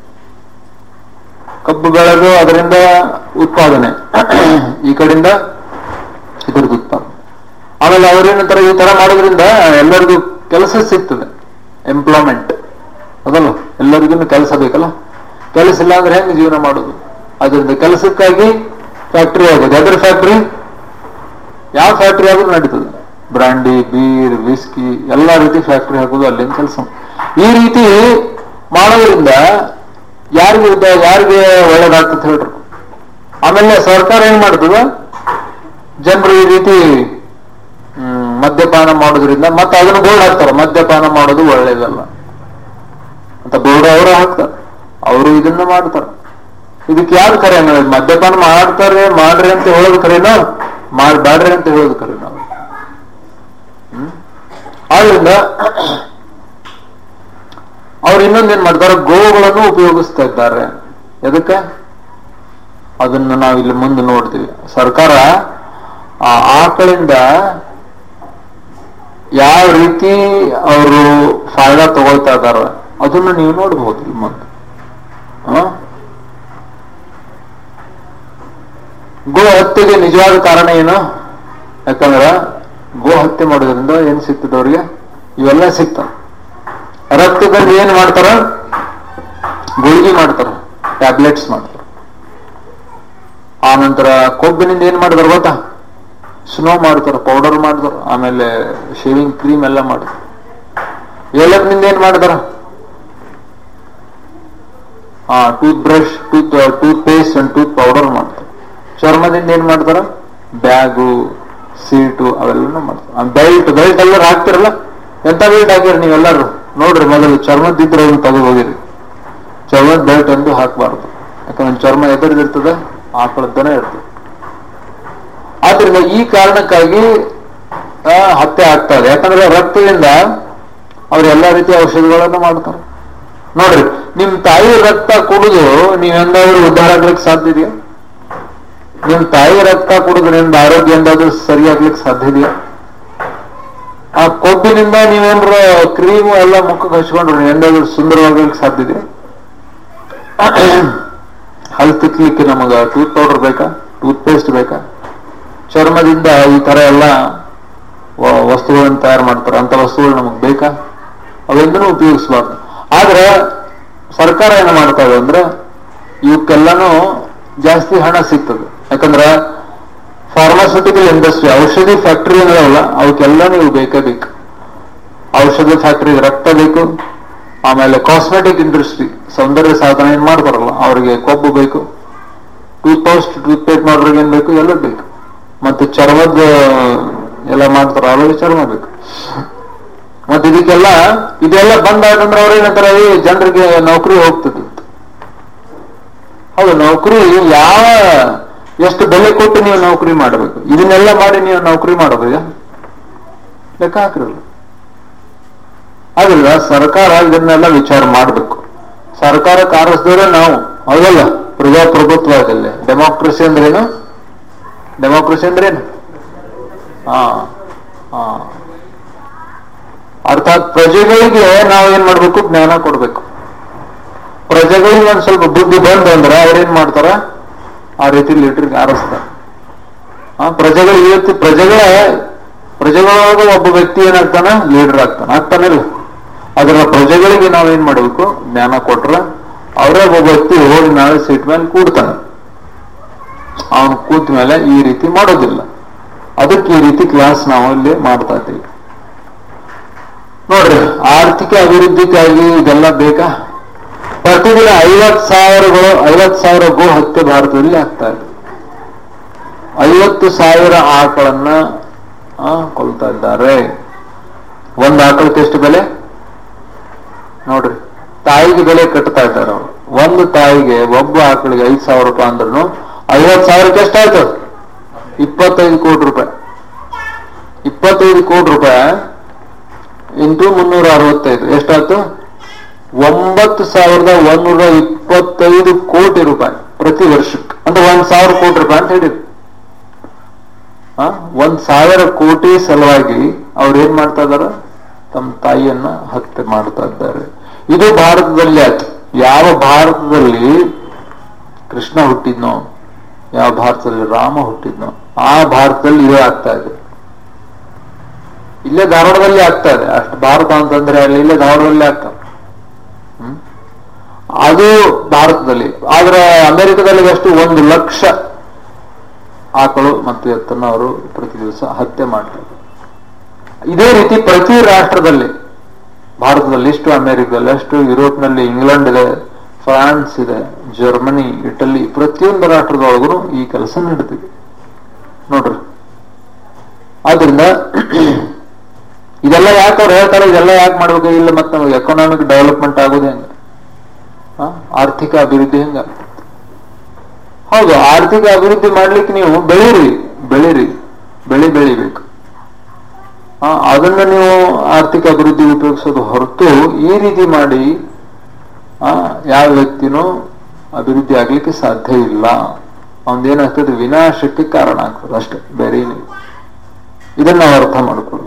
ಕಬ್ಬು ಬೆಳೆದು ಅದರಿಂದ ಉತ್ಪಾದನೆ ಈ ಕಡೆಯಿಂದ ಇದ್ರದ್ದು ಉತ್ಪಾದನೆ ಆಮೇಲೆ ಅವ್ರೇನಂತಾರೆ ಈ ತರ ಮಾಡೋದ್ರಿಂದ ಎಲ್ಲರಿಗೂ ಕೆಲಸ ಸಿಗ್ತದೆ ಎಂಪ್ಲಾಯ್ಮೆಂಟ್ ಅದಲ್ಲ ಎಲ್ಲರಿಗೂ ಕೆಲಸ ಬೇಕಲ್ಲ ಕೆಲಸ ಇಲ್ಲ ಅಂದ್ರೆ ಹೆಂಗ್ ಜೀವನ ಮಾಡೋದು ಅದರಿಂದ ಕೆಲಸಕ್ಕಾಗಿ ಫ್ಯಾಕ್ಟ್ರಿ ಆಗೋದು ಅದ್ರ ಫ್ಯಾಕ್ಟ್ರಿ ಯಾವ ಫ್ಯಾಕ್ಟ್ರಿ ಆದ್ರೂ ನಡೀತದೆ ಬ್ರಾಂಡಿ ಬೀರ್ ವಿಸ್ಕಿ ಎಲ್ಲಾ ರೀತಿ ಫ್ಯಾಕ್ಟ್ರಿ ಹಾಕೋದು ಅಲ್ಲಿಂದ ಕೆಲಸ ಈ ರೀತಿ ಮಾಡೋದ್ರಿಂದ ಯಾರಿಗೆ ಉದ್ದ- ಯಾರಿಗೆ ಒಳ್ಳೇದಾಗ್ತದೆ ಹೇಳ್ರಿ ಆಮೇಲೆ ಸರ್ಕಾರ ಏನ್ ಮಾಡ್ತದ ಜನರು ಈ ರೀತಿ ಹ್ಮ್, ಮದ್ಯಪಾನ ಮಾಡೋದ್ರಿಂದ ಮತ್ತೆ ಅದನ್ನು ಬೋರ್ಡ್ ಹಾಕ್ತಾರೆ ಮದ್ಯಪಾನ ಮಾಡೋದು ಒಳ್ಳೇದಲ್ಲ ಅಂತ ಬೋರ್ಡ್ ಅವರು ಹಾಕ್ತಾರೆ ಅವರು ಇದನ್ನ ಮಾಡ್ತಾರೆ ಇದಕ್ಕೆ ಯಾರು ಕರೆ ಅನ್ನೋದು ಮದ್ಯಪಾನ ಮಾಡ್ತಾರೆ ಮಾಡ್ರಿ ಅಂತ ಹೇಳೋದು ಕರೆನೋ ಮಾಡ್ಬ್ಯಾಡ್ರಿ ಅಂತ ಹೇಳೋದು ಕರೆ ನಾವು ಹ್ಮ್ ಆದ್ರಿಂದ ಅವ್ರು ಇನ್ನೊಂದೇನ್ ಮಾಡ್ತಾರೆ ಗೋವುಗಳನ್ನು ಉಪಯೋಗಿಸ್ತಾ ಇದ್ದಾರೆ ಎದಕ್ಕೆ ಅದನ್ನ ನಾವು ಇಲ್ಲಿ ಮುಂದೆ ನೋಡ್ತೀವಿ ಸರ್ಕಾರ ಆ ಆಕಳಿಂದ ಯಾವ ರೀತಿ ಅವರು ಫಾಯ್ದಾ ತಗೊಳ್ತಾ ಇದಾರ ಅದನ್ನ ನೀವು ನೋಡಬಹುದು ಇಲ್ಲಿ ಮುಂದೆ ಆ? ಗೋ ಹತ್ಯೆಗೆ ನಿಜವಾದ ಕಾರಣ ಏನು ಯಾಕಂದ್ರ ಗೋ ಹತ್ಯೆ ಮಾಡೋದ್ರಿಂದ ಏನ್ ಸಿಗ್ತದೆ ಅವ್ರಿಗೆ ಇವೆಲ್ಲ ಸಿಗ್ತಾವ ರಕ್ತದಲ್ಲಿ ಏನ್ ಮಾಡ್ತಾರ ಗುಳಿಗೆ ಮಾಡ್ತಾರ ಟ್ಯಾಬ್ಲೆಟ್ಸ್ ಮಾಡ್ತಾರ ಆ ನಂತರ ಕೊಬ್ಬಿನಿಂದ ಏನ್ ಮಾಡ್ತಾರ ಗೊತ್ತಾ ಸ್ನೋ ಮಾಡ್ತಾರ ಪೌಡರ್ ಮಾಡ್ತಾರ ಆಮೇಲೆ ಶೇವಿಂಗ್ ಕ್ರೀಮ್ ಎಲ್ಲ ಮಾಡ್ತಾರ ಏಲಕ್ನಿಂದ ಏನ್ ಮಾಡ್ತಾರ ಆ tooth brush tooth tooth paste and tooth powder ಮಾಡ್ತಾರೆ ಚರ್ಮದಿಂದ ಏನ್ ಮಾಡ್ತಾರ ಬ್ಯಾಗು ಸೀಟು ಅವೆಲ್ಲ ಮಾಡ್ತಾರೆ ಬೆಲ್ಟ್ ಬೆಲ್ಟ್ ಎಲ್ಲರೂ ಹಾಕ್ತಿರಲ್ಲ ಎಂತ ಬೆಲ್ಟ್ ಹಾಕಿರಿ ನೀವೆಲ್ಲರೂ ನೋಡ್ರಿ ಮೊದಲು ಚರ್ಮದಿದ್ರೆ ಅದನ್ನ ತೆಗೆದು ಹೋಗಿರಿ ಚರ್ಮದ ಬೆಲ್ಟ್ ಎಂದು ಹಾಕಬಾರ್ದು ಯಾಕಂದ್ರೆ ಚರ್ಮ ಎದುರಿದಿರ್ತದ ಆಕಳದ್ದನೇ ಇರ್ತದೆ ಆದ್ರಿಂದ ಈ ಕಾರಣಕ್ಕಾಗಿ ಆ, ಹತ್ಯೆ ಆಗ್ತಾ ಇದೆ ಯಾಕಂದ್ರೆ ರಕ್ತದಿಂದ ಅವ್ರು ಎಲ್ಲಾ ರೀತಿಯ ಔಷಧಿಗಳನ್ನು ಮಾಡ್ತಾರೆ ನೋಡ್ರಿ ನಿಮ್ ತಾಯಿ ರಕ್ತ ಕುಡಿದು ನೀವೆಂದಾದ್ರೂ ಉದ್ಧಾರ ಆಗ್ಲಿಕ್ಕೆ ಸಾಧ್ಯ ಇದೆಯಾ ನಿಮ್ ತಾಯಿ ರಕ್ತ ಕುಡಿದು ನಿಮ್ದು ಆರೋಗ್ಯ ಎಂದಾದ್ರೂ ಸರಿಯಾಗ್ಲಿಕ್ಕೆ ಸಾಧ್ಯ ಇದೆಯಾ ಆ ಕೊಬ್ಬಿನಿಂದ ನೀವೇನ್ರ ಕ್ರೀಮ್ ಎಲ್ಲ ಮುಖಕ್ಕೆ ಹಚ್ಕೊಂಡ್ರೆ ಎಂದಾದ್ರೂ ಸುಂದರವಾಗ್ಲಿಕ್ಕೆ ಸಾಧ್ಯ ಇದೆ ಹಲ್ ತಿಕ್ಲಿಕ್ಕೆ ನಮಗ ಟೂತ್ ಪೌಡರ್ ಬೇಕಾ ಟೂತ್ ಪೇಸ್ಟ್ ಬೇಕಾ ಚರ್ಮದಿಂದ ಈ ತರ ಎಲ್ಲ ವ- ವಸ್ತುಗಳನ್ನ ತಯಾರು ಮಾಡ್ತಾರೆ ಅಂತ ವಸ್ತುಗಳು ನಮಗ್ ಬೇಕಾ ಅವೆಂದೂ ಉಪಯೋಗಿಸಬಾರ್ದು ಆದ್ರೆ ಸರ್ಕಾರ ಏನು ಮಾಡ್ತಾ ಇದೆ ಅಂದ್ರೆ ಇವಕ್ಕೆಲ್ಲಾನು ಜಾಸ್ತಿ ಹಣ ಸಿಗ್ತದೆ ಯಾಕಂದ್ರೆ ಫಾರ್ಮಾಸ್ಯೂಟಿಕಲ್ ಇಂಡಸ್ಟ್ರಿ ಔಷಧಿ ಫ್ಯಾಕ್ಟರಿ ಏನಲ್ಲ ಅವಕ್ಕೆಲ್ಲ ನೀವು ಬೇಕೇ ಬೇಕು ಔಷಧಿ ಫ್ಯಾಕ್ಟರಿ ರಕ್ತ ಬೇಕು ಆಮೇಲೆ ಕಾಸ್ಮೆಟಿಕ್ ಇಂಡಸ್ಟ್ರಿ ಸೌಂದರ್ಯ ಸಾಧನೆ ಏನ್ ಮಾಡ್ತಾರಲ್ಲ ಅವರಿಗೆ ಕೊಬ್ಬು ಬೇಕು ಟೂತ್ ಪೇಸ್ಟ್ ಟೂತ್ ಪೇಸ್ಟ್ ಮಾಡೋರಿಗೆ ಏನ್ ಬೇಕು ಎಲ್ಲ ಬೇಕು ಮತ್ತೆ ಚರ್ಮದ ಎಲ್ಲ ಮಾಡ್ತಾರ ಅವ್ರಿಗೆ ಚರ್ಮ ಬೇಕು ಮತ್ತೆ ಇದಕ್ಕೆಲ್ಲ ಇದೆಲ್ಲ ಬಂದಾಯ್ತಂದ್ರೆ ಅವ್ರು ಏನಂತಾರೆ ಈ ಜನರಿಗೆ ನೌಕರಿ ಹೋಗ್ತದೆ ಅಂತ. ಹೌದು ನೌಕರಿ ಯಾವ ಎಷ್ಟು ಬೆಲೆ ಕೊಟ್ಟು ನೀವು ನೌಕರಿ ಮಾಡಬೇಕು ಇದನ್ನೆಲ್ಲ ಮಾಡಿ ನೀವು ನೌಕರಿ ಮಾಡೋದು ಈಗ ಲೆಕ್ಕ ಹಾಕಿರಲ್ಲ ಆದ್ರಿಂದ ಸರ್ಕಾರ ಇದನ್ನೆಲ್ಲ ವಿಚಾರ ಮಾಡಬೇಕು ಸರ್ಕಾರ ಕಾರಿಸಿದ್ರೆ ನಾವು ಹೌದಲ್ಲ ಪ್ರಜಾಪ್ರಭುತ್ವದಲ್ಲಿ ಡೆಮೋಕ್ರಸಿ ಅಂದ್ರೇನು ಡೆಮೋಕ್ರಸಿ ಅಂದ್ರೇನು ಹಾ ಹಾ ಅರ್ಥಾತ್ ಪ್ರಜೆಗಳಿಗೆ ನಾವು ಏನ್ ಮಾಡ್ಬೇಕು ಜ್ಞಾನ ಕೊಡ್ಬೇಕು ಪ್ರಜೆಗಳಿಗೆ ಒಂದ್ ಸ್ವಲ್ಪ ಬುದ್ಧಿ ಬಂತು ಅಂದ್ರೆ ಅವ್ರೇನ್ ಮಾಡ್ತಾರ ಆ ರೀತಿ ಲೀಟರ್ಗೆ ಆರಿಸ್ತಾರೆ ಆ ಪ್ರಜೆಗಳು ಇವತ್ತು ಪ್ರಜೆಗಳ ಪ್ರಜೆಗಳೊಳಗೆ ಒಬ್ಬ ವ್ಯಕ್ತಿ ಏನಾಗ್ತಾನ ಲೀಡರ್ ಆಗ್ತಾನ ಆಗ್ತಾನಿಲ್ಲ ಅದರ ಪ್ರಜೆಗಳಿಗೆ ನಾವೇನ್ ಮಾಡ್ಬೇಕು ಜ್ಞಾನ ಕೊಟ್ರ ಅವರೇ ಒಬ್ಬ ವ್ಯಕ್ತಿ ಹೋಗಿ ನಾಳೆ ಸೀಟ್ ಮೇಲೆ ಕೂಡ್ತಾನೆ ಅವನು ಕೂತ ಮೇಲೆ ಈ ರೀತಿ ಮಾಡೋದಿಲ್ಲ ಅದಕ್ಕೆ ಈ ರೀತಿ ಕ್ಲಾಸ್ ನಾವು ಇಲ್ಲಿ ಮಾಡ್ತಾ ಇದ್ದೀವಿ ನೋಡ್ರಿ ಆರ್ಥಿಕ ಅಭಿವೃದ್ಧಿಗಾಗಿ ಇದೆಲ್ಲ ಬೇಕಾ ಪ್ರತಿದಿನ ಐವತ್ ಸಾವಿರಗಳು ಐವತ್ ಸಾವಿರ ಗೋ ಹತ್ಯೆ ಭಾರತದಲ್ಲಿ ಆಗ್ತಾ ಇದೆ ಐವತ್ತು ಸಾವಿರ ಆಕಳನ್ನ ಆ, ಕೊಲ್ತಾ ಇದ್ದಾರೆ ಒಂದ್ ಆಕಳಕ್ಕೆ ಎಷ್ಟು ಬೆಲೆ ನೋಡ್ರಿ ತಾಯಿಗೆ ಬೆಲೆ ಕಟ್ತಾ ಇದ್ದಾರೆ ಅವರು ಒಂದು ತಾಯಿಗೆ ಒಬ್ಬ ಆಕಳಿಗೆ ಐದ್ ಸಾವಿರ ರೂಪಾಯಿ ಅಂದ್ರೂ ಐವತ್ ಸಾವಿರಕ್ಕೆ ಎಷ್ಟಾಯ್ತು ಇಪ್ಪತ್ತೈದು ಕೋಟಿ ರೂಪಾಯಿ ಇಪ್ಪತ್ತೈದು ಕೋಟಿ ರೂಪಾಯಿ ಇಂಟು ಮುನ್ನೂರ ಅರವತ್ತೈದು ಎಷ್ಟಾಯ್ತು ಒಂಬತ್ತು ಸಾವಿರದ ಒಂದೂರ ಇಪ್ಪತ್ತೈದು ಕೋಟಿ ರೂಪಾಯಿ ಪ್ರತಿ ವರ್ಷಕ್ಕೆ ಅಂದ್ರೆ ಒಂದ್ ಸಾವಿರ ಕೋಟಿ ರೂಪಾಯಿ ಅಂತ ಹೇಳಿದ್ರು ಆ, ಒಂದ್ ಸಾವಿರ ಕೋಟಿ ಸಲುವಾಗಿ ಅವ್ರು ಏನ್ ಮಾಡ್ತಾ ಇದಾರ ತಮ್ಮ ತಾಯಿಯನ್ನ ಹತ್ಯೆ ಮಾಡ್ತಾ ಇದ್ದಾರೆ ಇದು ಭಾರತದಲ್ಲಿ ಆಯ್ತು ಯಾವ ಭಾರತದಲ್ಲಿ ಕೃಷ್ಣ ಹುಟ್ಟಿದ್ನೋ ಯಾವ ಭಾರತದಲ್ಲಿ ರಾಮ ಹುಟ್ಟಿದ್ನೋ ಆ ಭಾರತದಲ್ಲಿ ಇದೇ ಆಗ್ತಾ ಇದೆ ಇಲ್ಲೇ ಧಾರವಾಡದಲ್ಲಿ ಆಗ್ತಾ ಇದೆ ಅಷ್ಟು ಭಾರತ ಅಂತಂದ್ರೆ ಅಲ್ಲಿ ಇಲ್ಲೇ ಧಾರವಾಡದಲ್ಲಿ ಆಗ್ತದೆ ಹ್ಮ್? ಅದು ಭಾರತದಲ್ಲಿ ಆದ್ರೆ ಅಮೆರಿಕದಲ್ಲಿ ಅಷ್ಟು ಒಂದು ಲಕ್ಷ ಆಕಳು ಮತ್ತು ಎತ್ತನ್ನು ಅವರು ಪ್ರತಿ ದಿವಸ ಹತ್ಯೆ ಮಾಡ್ತಾರೆ ಇದೇ ರೀತಿ ಪ್ರತಿ ರಾಷ್ಟ್ರದಲ್ಲಿ ಭಾರತದಲ್ಲಿ ಇಷ್ಟು ಅಮೆರಿಕದಲ್ಲಿ ಅಷ್ಟು ಯುರೋಪ್ನಲ್ಲಿ ಇಂಗ್ಲೆಂಡ್ ಇದೆ ಫ್ರಾನ್ಸ್ ಇದೆ ಜರ್ಮನಿ ಇಟಲಿ ಪ್ರತಿಯೊಂದು ರಾಷ್ಟ್ರದೊಳಗೂ ಈ ಕೆಲಸ ನಡೀತಿದೆ ನೋಡ್ರಿ ಆದ್ರಿಂದ ಇದೆಲ್ಲ ಯಾಕೆ ಅವ್ರು ಹೇಳ್ತಾರೆ ಇದೆಲ್ಲ ಯಾಕೆ ಮಾಡ್ಬೇಕು ಇಲ್ಲ ಮತ್ತೆ ನಮಗೆ ಎಕನಾಮಿಕ್ ಡೆವಲಪ್ಮೆಂಟ್ ಆಗೋದು ಹೆಂಗ ಆ? ಆರ್ಥಿಕ ಅಭಿವೃದ್ಧಿ ಹೆಂಗ ಹೌದು ಆರ್ಥಿಕ ಅಭಿವೃದ್ಧಿ ಮಾಡ್ಲಿಕ್ಕೆ ನೀವು ಬೆಳೀರಿ ಬೆಳೀರಿ ಬೆಳೆ ಬೆಳಿಬೇಕು ಆ, ಅದನ್ನ ನೀವು ಆರ್ಥಿಕ ಅಭಿವೃದ್ಧಿ ಉಪಯೋಗಿಸೋದು ಹೊರತು ಈ ರೀತಿ ಮಾಡಿ ಆ, ಯಾವ ವ್ಯಕ್ತಿನೂ ಅಭಿವೃದ್ಧಿ ಆಗ್ಲಿಕ್ಕೆ ಸಾಧ್ಯ ಇಲ್ಲ ಅವನದೇನಾಗ್ತದೆ ವಿನಾಶಕ್ಕೆ ಕಾರಣ ಆಗ್ತದೆ ಅಷ್ಟೇ ಬೇರೆ ಏನಿಲ್ಲ ಇದನ್ನ ನಾವು ಅರ್ಥ ಮಾಡ್ಕೊಳ್ಳೋದು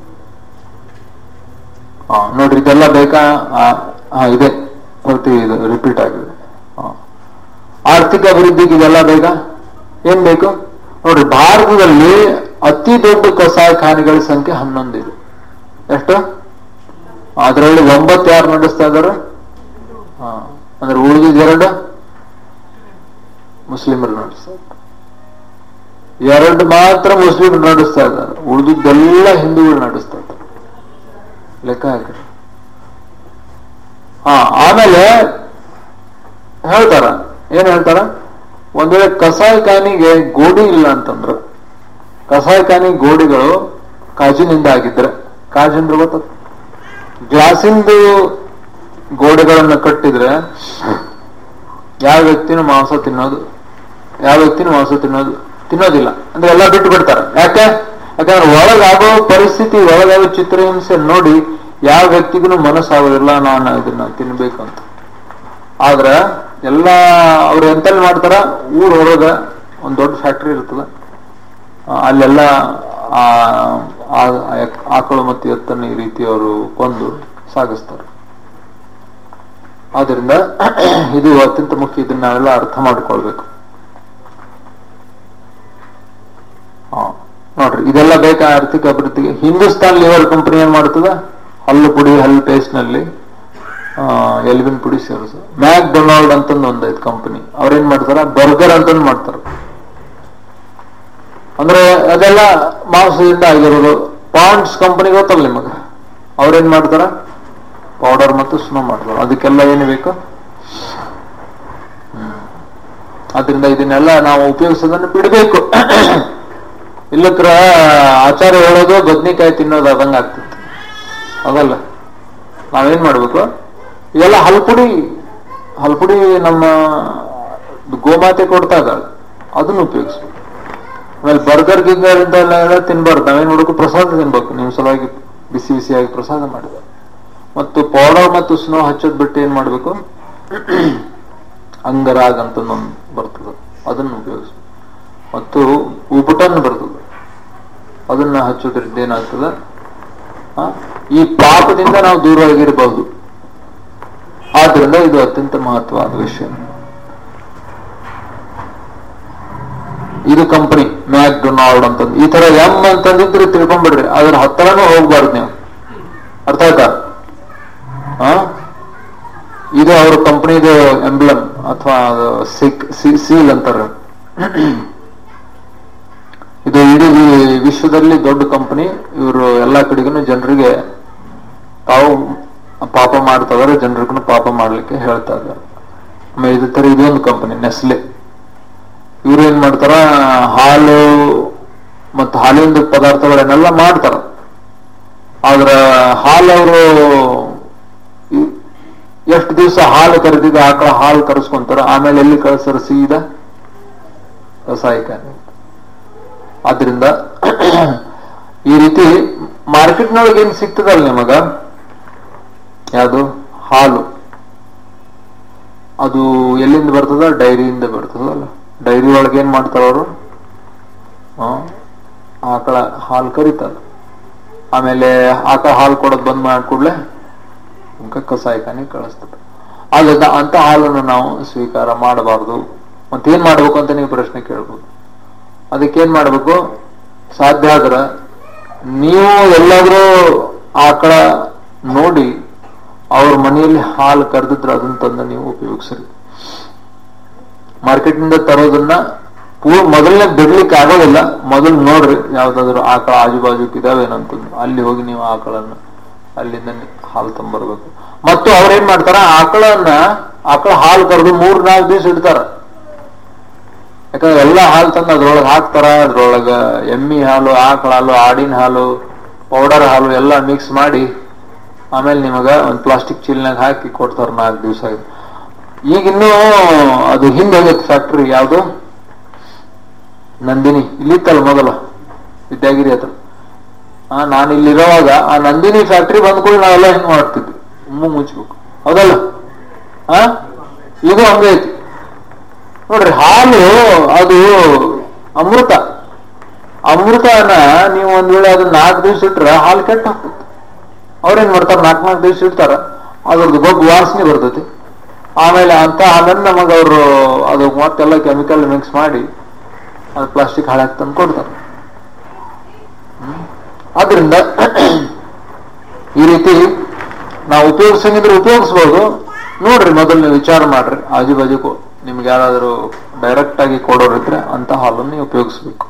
ಹಾ ನೋಡ್ರಿ ಇದೆಲ್ಲ ಬೇಕಾ ಆ, ಹಾ ಇದೆ ಪ್ರತಿ ಇದು ರಿಪೀಟ್ ಆಗಿದೆ ಹಾ. ಆರ್ಥಿಕ ಅಭಿವೃದ್ಧಿಗೆ ಇದೆಲ್ಲ ಬೇಕಾ ಏನ್ ಬೇಕು ನೋಡ್ರಿ ಭಾರತದಲ್ಲಿ ಅತಿ ದೊಡ್ಡ ಕಸಾಯಿಖಾನೆಗಳ ಸಂಖ್ಯೆ ಹನ್ನೊಂದಿದೆ ಎಷ್ಟು ಅದರಲ್ಲಿ ಒಂಬತ್ತು ಯಾರು ನಡೆಸ್ತಾ ಇದಾರೆ ಹಾ ಅಂದ್ರೆ ಉಳಿದಿದ್ ಎರಡು ಮುಸ್ಲಿಮರು ನಡೆಸ್ತಾ ಇದ್ದಾರೆ ಎರಡು ಮಾತ್ರ ಮುಸ್ಲಿಮರು ನಡೆಸ್ತಾ ಇದ್ದಾರೆ ಉಳಿದಿದ್ದೆಲ್ಲ ಹಿಂದೂಗಳು ನಡೆಸ್ತಾ ಇದ್ದಾರೆ ಲೆಕ್ಕ ಹಾಕಿ ಹಾ ಆಮೇಲೆ ಹೇಳ್ತಾರ ಏನ್ ಹೇಳ್ತಾರ ಒಂದ್ ವೇಳೆ ಕಸಾಯಿಖಾನಿಗೆ ಗೋಡಿ ಇಲ್ಲ ಅಂತಂದ್ರ ಕಸಾಯಿಖಾನಿ ಗೋಡಿಗಳು ಕಾಜಿನಿಂದ ಆಗಿದ್ರೆ ಕಾಜಿಂದ್ರ ಗೊತ್ತ ಗ್ಲಾಸಿಂದು ಗೋಡೆಗಳನ್ನ ಕಟ್ಟಿದ್ರೆ ಯಾವ ವ್ಯಕ್ತಿನೂ ಮಾಂಸ ತಿನ್ನೋದು ಯಾವ ವ್ಯಕ್ತಿನೂ ಮಾಂಸ ತಿನ್ನೋದು ತಿನ್ನೋದಿಲ್ಲ ಅಂದ್ರೆ ಎಲ್ಲ ಬಿಟ್ಟು ಬಿಡ್ತಾರೆ ಯಾಕೆ ಯಾಕಂದ್ರೆ ಒಳಗಾಗೋ ಪರಿಸ್ಥಿತಿ ಒಳಗಾಗೋ ಚಿತ್ರಹಿಂಸೆ ನೋಡಿ ಯಾವ ವ್ಯಕ್ತಿಗೂ ಮನಸ್ಸಾಗೋದಿಲ್ಲ ನಾನು ಇದನ್ನ ತಿನ್ಬೇಕು ಅಂತ ಆದ್ರ ಎಲ್ಲ ಅವ್ರು ಎಂತಲ್ಲಿ ಮಾಡ್ತಾರ ಊರ್ ಹೊರಗ ಒಂದು ದೊಡ್ಡ ಫ್ಯಾಕ್ಟ್ರಿ ಇರ್ತದ ಆ, ಅಲ್ಲೆಲ್ಲ ಆ ಆ- ಆ ಎಕ್- ಆಕಳು ಮತ್ತು ಎತ್ತನ್ನು ಈ ರೀತಿ ಅವರು ಕೊಂದು ಸಾಗಿಸ್ತಾರೆ ಆದ್ರಿಂದ ಇದು ಅತ್ಯಂತ ಮುಖ್ಯ ಇದನ್ನ ನಾವೆಲ್ಲ ಅರ್ಥ ಮಾಡ್ಕೊಳ್ಬೇಕು ಹಾ. ನೋಡ್ರಿ ಇದೆಲ್ಲ ಬೇಕಾ ಆರ್ಥಿಕ ಅಭಿವೃದ್ಧಿಗೆ ಹಿಂದೂಸ್ತಾನ್ ಲಿವರ್ ಕಂಪನಿ ಏನ್ ಮಾಡ್ತದ ಹಲ್ಲು ಪುಡಿ ಹಲ್ಲು ಪೇಸ್ಟ್ ನಲ್ಲಿ ಆ, ಎಲ್ವಿನ್ ಪುಡಿ ಸೇರಿಸ ಮ್ಯಾಕ್ ಡೊನಾಲ್ಡ್ ಅಂತಂದು ಒಂದೈತ್ ಕಂಪನಿ ಅವ್ರೇನ್ ಮಾಡ್ತಾರ ಬರ್ಗರ್ ಅಂತಂದ್ ಮಾಡ್ತಾರ ಅಂದ್ರೆ ಅದೆಲ್ಲ ಮಾಂಸದಿಂದ ಆಗಿರೋದು ಪಾಂಡ್ಸ್ ಕಂಪನಿ ಗೊತ್ತಲ್ಲ ನಿಮಗ ಅವ್ರೇನ್ ಮಾಡ್ತಾರ ಪೌಡರ್ ಮತ್ತು ಸ್ನೋ ಮಾಡ್ತಾರೆ ಅದಕ್ಕೆಲ್ಲ ಏನು ಬೇಕು ಹ್ಮ್. ಅದರಿಂದ ಇದನ್ನೆಲ್ಲ ನಾವು ಉಪಯೋಗಿಸೋದನ್ನು ಬಿಡಬೇಕು ಇಲ್ಲಕ್ರ ಆಚಾರ ಹೇಳೋದು ಬದ್ನಿಕಾಯಿ ತಿನ್ನೋದು ಅದಂಗ ಆಗ್ತಿತ್ತು ಅದಲ್ಲ ನಾವೇನ್ ಮಾಡ್ಬೇಕು ಇವೆಲ್ಲ ಹಲ್ಪುಡಿ ಹಲ್ಪುಡಿ ನಮ್ಮ ಗೋಮಾತೆ ಕೊಡ್ತಾ ಇದ್ದಾಳೆ ಅದನ್ನು ಉಪಯೋಗಿಸ್ಬೇಕು ಆಮೇಲೆ ಬರ್ಗರ್ ಗಿರ್ಗರ್ ಇಂದೆಲ್ಲ ತಿನ್ಬಾರ್ದು ನಾವೇನ್ ಮಾಡ್ಬೇಕು ಪ್ರಸಾದ ತಿನ್ಬೇಕು ನಿಮ್ ಸಲುವಾಗಿ ಬಿಸಿ ಬಿಸಿಯಾಗಿ ಪ್ರಸಾದ ಮಾಡಿದ ಮತ್ತು ಪೌಡರ್ ಮತ್ತು ಸ್ನೋ ಹಚ್ಚೋದ್ ಬಿಟ್ಟು ಏನ್ ಮಾಡ್ಬೇಕು ಅಂಗರಾಗ್ ಅಂತ ಒಂದು ಬರ್ತದೆ ಅದನ್ನು ಉಪಯೋಗಿಸ್ಬೇಕು ಮತ್ತು ಉಪಟನ್ ಬರ್ತದೆ ಅದನ್ನ ಹಚ್ಚೋದ್ರಿಂದ ಏನಾಗ್ತದೆ ಆ, ಈ ಪಾಪದಿಂದ ನಾವು ದೂರವಾಗಿರಬಹುದು ಆದ್ರಿಂದ ಇದು ಅತ್ಯಂತ ಮಹತ್ವವಾದ ವಿಷಯ ಇದು ಕಂಪನಿ ಮ್ಯಾಕ್ ಡೊನಾಲ್ಡ್ ಅಂತಂದು ಈ ತರ ಎಂ ಅಂತಂದಿದ್ರೆ ತಿಳ್ಕೊಂಡ್ಬಿಡ್ರಿ ಅದ್ರ ಹತ್ರನೂ ಹೋಗ್ಬಾರ್ದು ನೀವು ಅರ್ಥ ಆಯ್ತಾ ಆ? ಇದು ಅವ್ರ ಕಂಪನಿದು ಎಂಬ್ಲಮ್ ಅಥವಾ ಸಿಕ್ ಸೀಲ್ ಅಂತಾರೆ ಇದು ಇಡೀ ಈ ವಿಶ್ವದಲ್ಲಿ ದೊಡ್ಡ ಕಂಪನಿ ಇವರು ಎಲ್ಲಾ ಕಡೆಗೂ ಜನರಿಗೆ ತಾವು ಪಾಪ ಮಾಡ್ತಾ ಇದಾರೆ ಜನರಿಗೂ ಪಾಪ ಮಾಡ್ಲಿಕ್ಕೆ ಹೇಳ್ತಾ ಇದ್ದಾರೆ ಆಮೇಲೆ ಇದು ತರ ಇದೊಂದು ಕಂಪನಿ ನೆಸ್ಲೆ ಇವ್ರು ಏನ್ ಮಾಡ್ತಾರ ಹಾಲು ಮತ್ತು ಹಾಲಿನ ಪದಾರ್ಥಗಳನ್ನೆಲ್ಲ ಮಾಡ್ತಾರ ಆದ್ರ ಹಾಲು ಅವರು ಎಷ್ಟು ದಿವಸ ಹಾಲು ಕರೆದಿದ ಆಕಳ ಹಾಲು ಕರೆಸ್ಕೊಂತಾರ ಆಮೇಲೆ ಎಲ್ಲಿ ಕಳಿಸ್ತಾರ ಸೀದಾ ರಾಸಾಯನಿಕ ಆದ್ರಿಂದ ಈ ರೀತಿ ಮಾರ್ಕೆಟ್ನೊಳಗೆ ಏನ್ ಸಿಗ್ತದಲ್ಲ ನಿಮಗ ಯಾವುದು ಹಾಲು ಅದು ಎಲ್ಲಿಂದ ಬರ್ತದ ಡೈರಿಯಿಂದ ಬರ್ತದಲ್ಲ ಡೈರಿ ಒಳಗೆ ಏನ್ ಮಾಡ್ತಾರ ಅವರು ಆಕಳ ಹಾಲು ಕರಿತಾರ ಆಮೇಲೆ ಆಕಳ ಹಾಲು ಕೊಡೋದು ಬಂದ್ ಮಾಡ್ಕೊಡ್ಲೆ ಕಸಾಯಿಖಾನೆ ಕಳಿಸ್ತಾರೆ ಆಗ ಅಂತ ಹಾಲನ್ನು ನಾವು ಸ್ವೀಕಾರ ಮಾಡಬಾರ್ದು ಮತ್ತೇನ್ ಮಾಡ್ಬೇಕು ಅಂತ ನೀವು ಪ್ರಶ್ನೆ ಕೇಳ್ಬೋದು ಅದಕ್ಕೇನ್ ಮಾಡ್ಬೇಕು ಸಾಧ್ಯ ಆದ್ರ ನೀವು ಎಲ್ಲಾದ್ರೂ ಆಕಳ ನೋಡಿ ಅವ್ರ ಮನೆಯಲ್ಲಿ ಹಾಲು ಕರೆದಿದ್ರೆ ಅದನ್ನ ತಂದು ನೀವು ಉಪಯೋಗಿಸ್ರಿ ಮಾರ್ಕೆಟ್ನಿಂದ ತರೋದನ್ನ ಪೂರ್ ಮೊದಲನೇ ಬಿಡ್ಲಿಕ್ಕೆ ಆಗೋದಿಲ್ಲ ಮೊದಲು ನೋಡ್ರಿ ಯಾವ್ದಾದ್ರು ಆಕಳ ಆಜು ಬಾಜುಕ್ ಇದಾವೇನಂತಂದು ಅಲ್ಲಿ ಹೋಗಿ ನೀವು ಆಕಳನ್ನ ಅಲ್ಲಿಂದ ನಿ- ಹಾಲು ತಂಬರ್ಬೇಕು ಮತ್ತು ಅವ್ರೇನ್ ಮಾಡ್ತಾರ ಆಕಳನ್ನ ಆಕಳ ಹಾಲು ಕರೆದು ಮೂರ್ ನಾಲ್ಕು ದಿವಸ ಇಡ್ತಾರ ಯಾಕಂದ್ರೆ ಎಲ್ಲ ಹಾಲು ತಂದು ಅದ್ರೊಳಗೆ ಹಾಕ್ತಾರ ಅದ್ರೊಳಗ ಎಮ್ಮಿ ಹಾಲು ಆಕಳ ಹಾಲು ಆಡಿನ ಹಾಲು ಪೌಡರ್ ಹಾಲು ಎಲ್ಲ ಮಿಕ್ಸ್ ಮಾಡಿ ಆಮೇಲೆ ನಿಮಗ ಒಂದು ಪ್ಲಾಸ್ಟಿಕ್ ಚೀಲ್ನಾಗ ಹಾಕಿ ಕೊಡ್ತಾರ ನಾಲ್ಕು ದಿವಸ ಈಗ ಇನ್ನೂ ಅದು ಹಿಂದೆ ಹೋಗೈತೆ ಫ್ಯಾಕ್ಟ್ರಿ ಯಾವ್ದು ನಂದಿನಿ ಇಲ್ಲಿತ್ತಲ್ಲ ಮೊದಲ ವಿದ್ಯಾಗಿರಿ ಹತ್ರ ಆ ನಾನು ಇಲ್ಲಿರುವಾಗ ಆ ನಂದಿನಿ ಫ್ಯಾಕ್ಟ್ರಿ ಬಂದ್ಕೊಂಡು ನಾವೆಲ್ಲ ಹೆಂಗ್ ಮಾಡ್ತಿದ್ವಿ ತುಂಬ ಮುಚ್ಬೇಕು ಹೌದಲ್ಲ ಆ ಇದು ಹಂಗೆ ಐತಿ ನೋಡ್ರಿ ಹಾಲು ಅದು ಅಮೃತ ಅಮೃತನ ನೀವು ಒಂದ್ ವೇಳೆ ಅದನ್ನ ನಾಲ್ಕು ದಿವಸ ಇಟ್ರೆ ಹಾಲು ಕೆಟ್ಟ ಹೋಗ್ತೈತಿ ಅವ್ರೇನ್ ಮಾಡ್ತಾರ ನಾಲ್ಕು ನಾಲ್ಕು ದಿವಸ ಇಡ್ತಾರ ಅದ್ರದ್ದು ಗೊಬ್ಬ ವಾಸನೆ ಬರ್ತೈತಿ ಆಮೇಲೆ ಅಂತ ಹಾಲನ್ನ ನಮಗ ಅವರು ಅದು ಮತ್ತೆಲ್ಲ ಕೆಮಿಕಲ್ ಮಿಕ್ಸ್ ಮಾಡಿ ಅದು ಪ್ಲಾಸ್ಟಿಕ್ ಹಾಳಾಗಿ ತಂದು ಕೊಡ್ತಾರೆ ಹ್ಮ್. ಆದ್ರಿಂದ ಈ ರೀತಿ ನಾವು ಉಪಯೋಗಿಸಂಗಿದ್ರೆ ಉಪಯೋಗಿಸ್ಬೋದು ನೋಡ್ರಿ ಮೊದಲು ನೀವು ವಿಚಾರ ಮಾಡ್ರಿ ಆಜು ಬಾಜು ನಿಮ್ಗೆ ಯಾರಾದರೂ ಡೈರೆಕ್ಟ್ ಆಗಿ ಕೊಡೋರಿದ್ರೆ ಅಂತ ಹಾಲನ್ನು ನೀವು ಉಪಯೋಗಿಸ್ಬೇಕು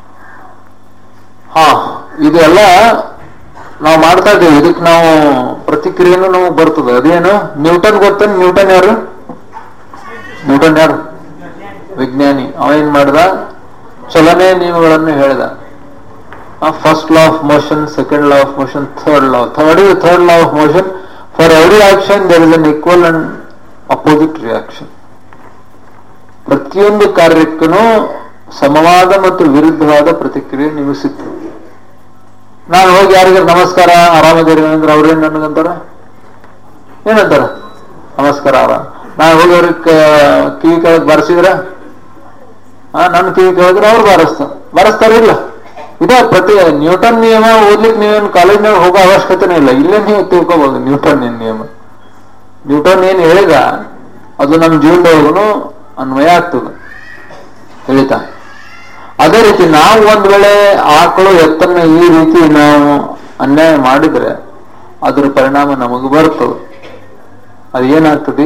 ಹಾ ಇದೆಲ್ಲ ನಾವು ಮಾಡ್ತಾ ಇದ್ದೇವೆ ಇದಕ್ಕೆ ನಾವು ಪ್ರತಿಕ್ರಿಯೆನೂ ನಮಗೆ ಬರ್ತದೆ ಅದೇನು ನ್ಯೂಟನ್ ಗೊತ್ತೇನು ನ್ಯೂಟನ್ ಯಾರು ನ್ಯೂಟನ್ ಯಾರು ವಿಜ್ಞಾನಿ ಅವ ಏನ್ ಮಾಡ್ದ ಚಲನೆ ನಿಯಮಗಳನ್ನು ಹೇಳಿದ first law of motion second law of motion third law third is third law of motion for every action there is an equal and opposite reaction ಪ್ರತಿಯೊಂದು ಕಾರ್ಯಕ್ಕೂ ಸಮವಾದ ಮತ್ತು ವಿರುದ್ಧವಾದ ಪ್ರತಿಕ್ರಿಯೆ ನಿಮಗೆ ಸಿಗ್ತದೆ ನಾನು ಹೋಗಿ ಯಾರಿಗೆ ನಮಸ್ಕಾರ ಆರಾಮಿದ್ದೀರಿ ಅಂದ್ರೆ ಅವ್ರೇನ್ ನನಗಂತಾರ ಏನಂತಾರ ನಮಸ್ಕಾರ ಆರಾಮ್ ನಾನು ಹೋಗಿ ಅವ್ರಿಗೆ ಕ- ಕಿವಿ ಕೆಳಗೆ ಬರ್ಸಿದ್ರ ಆ ನನ್ನ ಕಿವಿ ಕೇಳಿದ್ರೆ ಅವ್ರು ಬಾರಿಸ್ತಾರ ಬಾರಿಸ್ತಾರಿಲ್ಲ ಇದೇ ಪ್ರತಿ ನ್ಯೂಟನ್ ನಿಯಮ ಓದ್ಲಿಕ್ಕೆ ನೀವೇನು ಕಾಲೇಜ್ನಾಗ ಹೋಗೋ ಅವಶ್ಯಕತೆನೇ ಇಲ್ಲ ಇಲ್ಲೇ ನೀವು ತಿಳ್ಕೊಬಹುದು ನ್ಯೂಟನ್ ನಿಯಮ ನ್ಯೂಟನ್ ಏನ್ ಹೇಳಿದ ಅದು ನಮ್ಮ ಜೀವನದೊಳಗೂ ಅನ್ವಯ ಆಗ್ತದೆ ಹೇಳಿತಾ ಅದೇ ರೀತಿ ನಾವು ಒಂದ್ ವೇಳೆ ಆಕಳು ಎತ್ತನ್ನ ಈ ರೀತಿ ನಾವು ಅನ್ಯಾಯ ಮಾಡಿದ್ರೆ ಅದ್ರ ಪರಿಣಾಮ ನಮಗ್ ಬರ್ತದೆ ಅದು ಏನಾಗ್ತದೆ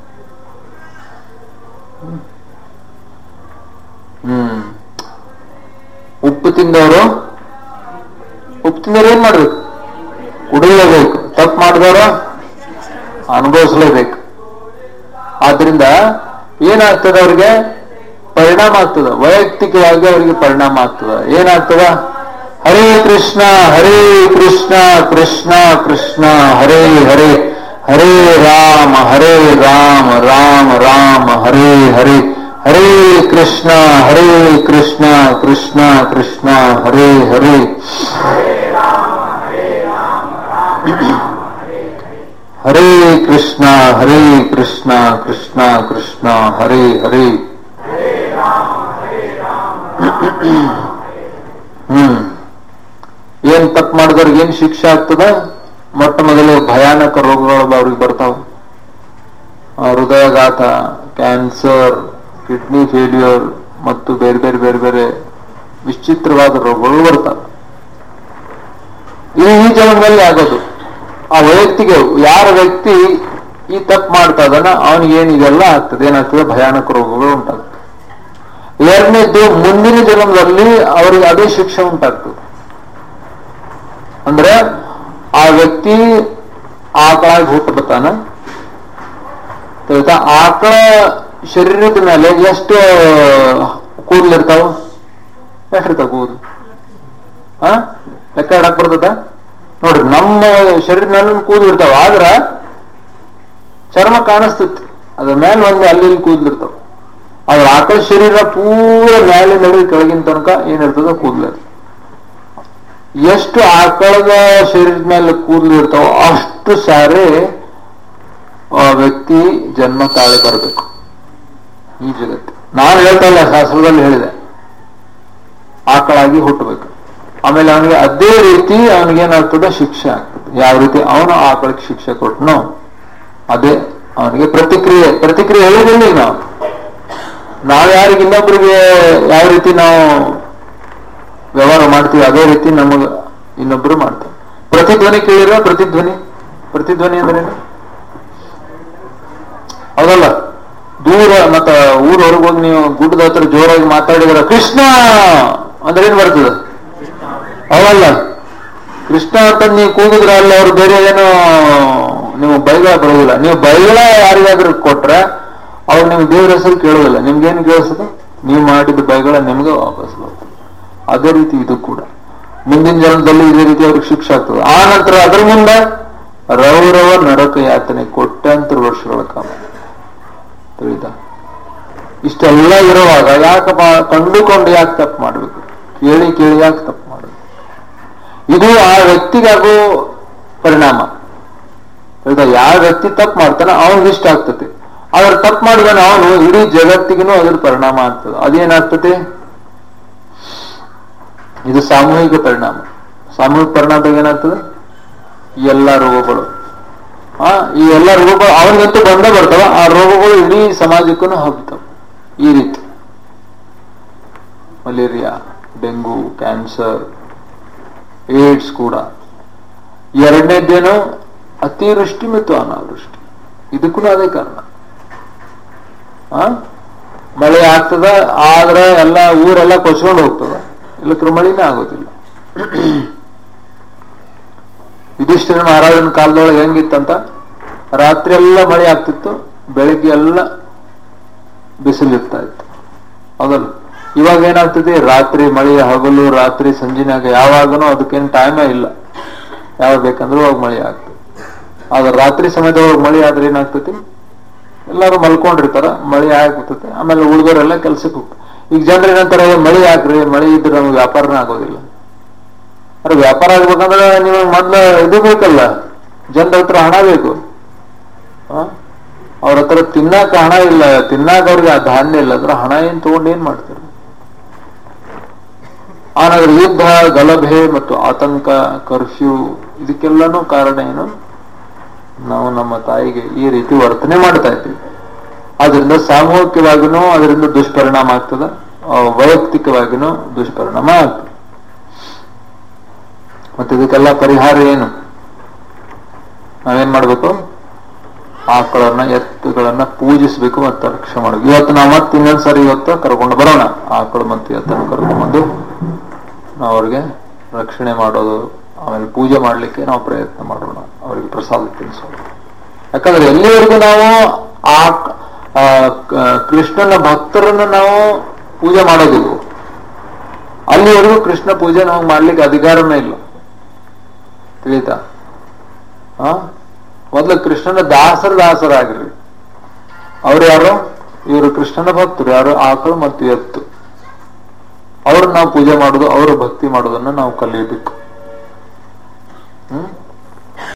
ಹ್ಮ್ ಉಪ್ಪು ತಿಂದವರು ಉಪ್ಪು ತಿಂದವ್ರು ಏನ್ ಮಾಡ್ಬೇಕು ಕುಡಿಯಲೇಬೇಕು ತಪ್ಪು ಮಾಡಿದವರು ಅನುಭವಿಸಲೇಬೇಕು ಆದ್ರಿಂದ ಏನಾಗ್ತದೆ ಅವ್ರಿಗೆ ಪರಿಣಾಮ ಆಗ್ತದ ವೈಯಕ್ತಿಕವಾಗಿ ಅವರಿಗೆ ಪರಿಣಾಮ ಆಗ್ತದ ಏನಾಗ್ತದ ಹರೇ ಕೃಷ್ಣ ಹರೇ ಕೃಷ್ಣ ಕೃಷ್ಣ ಕೃಷ್ಣ ಹರೇ ಹರೇ ಹರೇ ರಾಮ ಹರೇ ರಾಮ ರಾಮ ರಾಮ ಹರೇ ಹರೇ ಹರೇ ಕೃಷ್ಣ ಹರೇ ಕೃಷ್ಣ ಕೃಷ್ಣ ಕೃಷ್ಣ ಹರೇ ಹರೇ ಹರೇ ಕೃಷ್ಣ ಹರೇ ಕೃಷ್ಣ ಕೃಷ್ಣ ಕೃಷ್ಣ ಹರೇ ಹರೇ ಹ್ಮ್ ಏನ್ ತಪ್ಪು ಮಾಡಿದವ್ರಿಗೆ ಏನ್ ಶಿಕ್ಷೆ ಆಗ್ತದ ಮೊಟ್ಟ ಮೊದಲು ಭಯಾನಕ ರೋಗಗಳು ಅವ್ರಿಗೆ ಬರ್ತಾವ ಆ, ಹೃದಯಾಘಾತ ಕ್ಯಾನ್ಸರ್ ಕಿಡ್ನಿ ಫೇಲ್ಯೂರ್ ಮತ್ತು ಬೇರೆ ಬೇರೆ ಬೇರೆ ಬೇರೆ ವಿಚಿತ್ರವಾದ ರೋಗಗಳು ಬರ್ತಾವೆ ಇದು ಈ ಜನ್ಮದಲ್ಲಿ ಆಗೋದು ಆ ವ್ಯಕ್ತಿಗೆ ಯಾರ ವ್ಯಕ್ತಿ ಈ ತಪ್ಪು ಮಾಡ್ತಾ ಇದ್ದಾನ ಅವನಿಗೆ ಏನ್ ಇದೆಲ್ಲ ಆಗ್ತದೆ ಏನಾಗ್ತದೆ ಭಯಾನಕ ರೋಗಗಳು ಉಂಟಾಗ್ತದೆ ಎರಡನೇದ್ದು ಮುಂದಿನ ಜನ್ಮದಲ್ಲಿ ಅವರಿಗೆ ಅದೇ ಶಿಕ್ಷೆ ಉಂಟಾಗ್ತದೆ ಅಂದ್ರೆ ಆ ವ್ಯಕ್ತಿ ಆಕಳಾಗಿ ಹುಟ್ಟು ಬರ್ತಾನ ತಿಳಿತಾ ಆಕಳ ಶರೀರದ ಮೇಲೆ ಎಷ್ಟು ಕೂದಲಿರ್ತಾವ ಎಷ್ಟಿರ್ತಾವ ಕೂದಲು ಹಾ ಲೆಕ್ಕ ಇಡಕ್ ಬರ್ತದ ನೋಡ್ರಿ ನಮ್ಮ ಶರೀರ ಮೇಲೆ ಕೂದಲು ಇರ್ತಾವ ಆದ್ರ ಚರ್ಮ ಕಾಣಿಸ್ತೈತಿ ಅದ್ರ ಮೇಲೆ ಒಂದು ಅಲ್ಲಿ ಇಲ್ಲಿ ಕೂದಲಿರ್ತಾವ ಅದ್ರ ಆಕಳ ಶರೀರ ಪೂರ ಮೇಲೆ ನಡುವೆ ಕೆಳಗಿನ ತನಕ ಏನಿರ್ತದ ಕೂದಲು ಎಷ್ಟು ಆಕಳದ ಶರೀರದ ಮೇಲೆ ಕೂದಲು ಇರ್ತಾವ ಅಷ್ಟು ಸಾರಿ ಆ ವ್ಯಕ್ತಿ ಜನ್ಮ ತಾಳಿ ಬರಬೇಕು ಈ ಜಗತ್ತು ನಾನು ಹೇಳ್ತಾ ಇಲ್ಲ ಶಾಸ್ತ್ರದಲ್ಲಿ ಹೇಳಿದೆ ಆಕಳಾಗಿ ಹುಟ್ಟಬೇಕು ಆಮೇಲೆ ಅವನಿಗೆ ಅದೇ ರೀತಿ ಅವನಿಗೇನಾಗ್ತದೆ ಶಿಕ್ಷೆ ಆಗ್ತದೆ ಯಾವ ರೀತಿ ಅವನು ಆಕಳಕ್ಕೆ ಶಿಕ್ಷೆ ಕೊಟ್ಟನೋ ಅದೇ ಅವನಿಗೆ ಪ್ರತಿಕ್ರಿಯೆ ಪ್ರತಿಕ್ರಿಯೆ ಹೇಳಿದಿಲ್ಲ ನಾವು ನಾವು ಯಾರಿಗೆ ಇನ್ನೊಬ್ಬರಿಗೆ ಯಾವ ರೀತಿ ನಾವು ವ್ಯವಹಾರ ಮಾಡ್ತೀವಿ ಅದೇ ರೀತಿ ನಮಗ ಇನ್ನೊಬ್ರು ಮಾಡ್ತಾರೆ ಪ್ರತಿಧ್ವನಿ ಕೇಳಿರ ಪ್ರತಿಧ್ವನಿ ಪ್ರತಿಧ್ವನಿ ಅಂದ್ರೇನು ಹೌದಲ್ಲ ದೂರ ಮತ್ತ ಊರ್ ಹೊರಗೆ ಹೋಗಿ ನೀವು ಗುಡ್ಡದ ಹತ್ರ ಜೋರಾಗಿ ಮಾತಾಡಿದ್ರ ಕೃಷ್ಣ ಅಂದ್ರೆ ಏನ್ ಬರ್ತದೆ ಹೌದಲ್ಲ ಕೃಷ್ಣ ಅಂತ ನೀವು ಕೂಗಿದ್ರ ಅಲ್ಲಿ ಅವ್ರು ಬೇರೆ ಏನು ನೀವು ಬೈಗಳ ಬರೋದಿಲ್ಲ ನೀವು ಬೈಗಳ ಯಾರಿಗಾದ್ರೂ ಕೊಟ್ರೆ ಅವ್ರು ನಿಮ್ಗೆ ದೇವ್ರ ಹೆಸರು ಕೇಳೋದಿಲ್ಲ ನಿಮ್ಗೇನು ಕೇಳಿಸ್ತದೆ ನೀವು ಮಾಡಿದ ಬೈಗಳ ನಿಮ್ಗೆ ವಾಪಸ್ ಬರ್ತದೆ ಅದೇ ರೀತಿ ಇದು ಕೂಡ ಮುಂದಿನ ಜನ್ಮದಲ್ಲಿ ಇದೇ ರೀತಿ ಅವ್ರಿಗೆ ಶಿಕ್ಷೆ ಆಗ್ತದೆ ಆ ನಂತರ ಅದ್ರ ಮುಂದೆ ರೌರವ ನರಕ ಯಾತನೆ ಕೊಟ್ಟಂತರ ವರ್ಷಗಳ ಕಾಲ ತಿಳಿದ ಇಷ್ಟೆಲ್ಲ ಇರುವಾಗ ಯಾಕಪ್ಪ ಕಂಡುಕೊಂಡು ಯಾಕೆ ತಪ್ಪು ಮಾಡ್ಬೇಕು ಕೇಳಿ ಕೇಳಿ ಯಾಕೆ ತಪ್ಪು ಮಾಡಬೇಕು ಇದು ಆ ವ್ಯಕ್ತಿಗಾಗೋ ಪರಿಣಾಮ ತಿಳಿದ ಯಾವ ವ್ಯಕ್ತಿ ತಪ್ಪು ಮಾಡ್ತಾನೆ ಅವನಿಗೆ ಇಷ್ಟ ಆಗ್ತದೆ ಆದ್ರೆ ತಪ್ಪು ಮಾಡಿದಾನ ಅವನು ಇಡೀ ಜಗತ್ತಿಗೂ ಅದ್ರ ಪರಿಣಾಮ ಆಗ್ತದೆ ಅದೇನಾಗ್ತದೆ ಇದು ಸಾಮೂಹಿಕ ಪರಿಣಾಮ ಸಾಮೂಹಿಕ ಪರಿಣಾಮದಾಗ ಏನಾಗ್ತದೆ ಈ ಎಲ್ಲ ರೋಗಗಳು ಆ ಈ ಎಲ್ಲ ರೋಗಗಳು ಅವನಿಗಂತೂ ಬಂದೇ ಬರ್ತಾವ ಆ ರೋಗಗಳು ಇಡೀ ಸಮಾಜಕ್ಕೂ ಹಬ್ತಾವ ಈ ರೀತಿ ಮಲೇರಿಯಾ ಡೆಂಗು ಕ್ಯಾನ್ಸರ್ ಏಡ್ಸ್ ಕೂಡ ಎರಡನೇದೇನು ಅತಿವೃಷ್ಟಿ ಮತ್ತು ಅನಾವೃಷ್ಟಿ ಇದಕ್ಕೂ ಅದೇ ಕಾರಣ ಆ ಮಳೆ ಆಗ್ತದ ಆದ್ರೆ ಎಲ್ಲ ಊರೆಲ್ಲ ಕೊಚ್ಕೊಂಡು ಹೋಗ್ತದ ಇಲ್ಲಕ್ರ ಮಳಿನೇ ಆಗೋದಿಲ್ಲ ಯುಧಿಷ್ಠಿರ ಮಹಾರಾಜನ ಕಾಲದೊಳಗೆ ಹೆಂಗಿತ್ತಂತ ರಾತ್ರಿ ಎಲ್ಲ ಮಳೆ ಆಗ್ತಿತ್ತು ಬೆಳಿಗ್ಗೆ ಎಲ್ಲ ಬಿಸಿಲಿರ್ತಾ ಇತ್ತು ಹೌದಲ್ಲ ಇವಾಗ ಏನಾಗ್ತದೆ ರಾತ್ರಿ ಮಳೆ ಹಗಲು ರಾತ್ರಿ ಸಂಜಿನಾಗ ಯಾವಾಗನೂ ಅದಕ್ಕೇನು ಟೈಮೇ ಇಲ್ಲ ಯಾವಾಗ ಬೇಕಂದ್ರೂ ಅವಾಗ ಮಳೆ ಆಗ್ತದೆ ಆದ್ರೆ ರಾತ್ರಿ ಸಮಯದೊಳಗೆ ಮಳೆ ಆದ್ರೆ ಏನಾಗ್ತತಿ ಎಲ್ಲರೂ ಮಲ್ಕೊಂಡಿರ್ತಾರ ಮಳೆ ಆಗ್ಬಿಡ್ತದೆ ಆಮೇಲೆ ಉಳಿದವರೆಲ್ಲ ಕೆಲ್ಸಕ್ಕೆ ಹೋಗ್ತಾರೆ ಈಗ ಜನರು ಏನಂತಾರೆ ಮಳೆ ಹಾಕ್ರಿ ಮಳೆ ಇದ್ರೆ ನಮ್ಗೆ ವ್ಯಾಪಾರನೇ ಆಗೋದಿಲ್ಲ ಅರೆ ವ್ಯಾಪಾರ ಆಗ್ಬೇಕಂದ್ರೆ ನೀವು ಮೊದ್ಲ ಇದು ಬೇಕಲ್ಲ ಜನರ ಹತ್ರ ಹಣ ಬೇಕು ಅವ್ರ ಹತ್ರ ತಿನ್ನಾಕ ಹಣ ಇಲ್ಲ ತಿನ್ನಾಕ ಅವ್ರಿಗೆ ಆ ಧಾನ್ಯ ಇಲ್ಲ ಅಂದ್ರೆ ಹಣ ಏನ್ ತಗೊಂಡು ಏನ್ ಮಾಡ್ತಾರೆ ಆನಂತರ ಯುದ್ಧ ಗಲಭೆ ಮತ್ತು ಆತಂಕ ಕರ್ಫ್ಯೂ ಇದಕ್ಕೆಲ್ಲನೂ ಕಾರಣ ಏನು ನಾವು ನಮ್ಮ ತಾಯಿಗೆ ಈ ರೀತಿ ವರ್ತನೆ ಮಾಡ್ತಾ ಇದ್ದೀವಿ ಆದ್ರಿಂದ ಸಾಮೂಹಿಕವಾಗಿನೂ ಅದರಿಂದ ದುಷ್ಪರಿಣಾಮ ಆಗ್ತದೆ ಆ, ವೈಯಕ್ತಿಕವಾಗಿನೂ ದುಷ್ಪರಿಣಾಮ ಆಗ್ತದೆ ಮತ್ತೆ ಇದಕ್ಕೆಲ್ಲ ಪರಿಹಾರ ಏನು ನಾವೇನ್ ಮಾಡ್ಬೇಕು ಆಕಳನ್ನ ಎತ್ತುಗಳನ್ನ ಪೂಜಿಸ್ಬೇಕು ಮತ್ತೆ ರಕ್ಷಣೆ ಮಾಡ್ಬೇಕು ಇವತ್ತು ನಾವು ಮತ್ತೆ ಇನ್ನೊಂದ್ಸರಿ ಇವತ್ತು ಕರ್ಕೊಂಡು ಬರೋಣ ಆಕಳು ಮತ್ತು ಎತ್ತನ್ನು ಕರ್ಕೊಂಡು ಬಂದು ನಾವು ಅವ್ರಿಗೆ ರಕ್ಷಣೆ ಮಾಡೋದು ಆಮೇಲೆ ಪೂಜೆ ಮಾಡ್ಲಿಕ್ಕೆ ನಾವು ಪ್ರಯತ್ನ ಮಾಡೋಣ ಅವರಿಗೆ ಪ್ರಸಾದ ತಿನ್ನಿಸೋಣ ಯಾಕಂದ್ರೆ ಎಲ್ಲಿವರೆಗೂ ನಾವು ಆ ಆ, ಕ- ಕೃಷ್ಣನ ಭಕ್ತರನ್ನ ನಾವು ಪೂಜೆ ಮಾಡೋದಿಲ್ಲ ಅಲ್ಲಿವರೆಗೂ ಕೃಷ್ಣ ಪೂಜೆ ನಾವು ಮಾಡ್ಲಿಕ್ಕೆ ಅಧಿಕಾರನೇ ಇಲ್ಲ ತಿಳಿತಾ ಆ ಮೊದಲು ಕೃಷ್ಣನ ದಾಸರ ದಾಸರಾಗಿರ್ರಿ ಅವ್ರು ಯಾರು ಇವರು ಕೃಷ್ಣನ ಭಕ್ತರು ಯಾರು ಆಕಳು ಮತ್ತು ಎತ್ತು ಅವ್ರನ್ನ ನಾವು ಪೂಜೆ ಮಾಡೋದು ಅವರ ಭಕ್ತಿ ಮಾಡೋದನ್ನ ನಾವು ಕಲಿಯಬೇಕು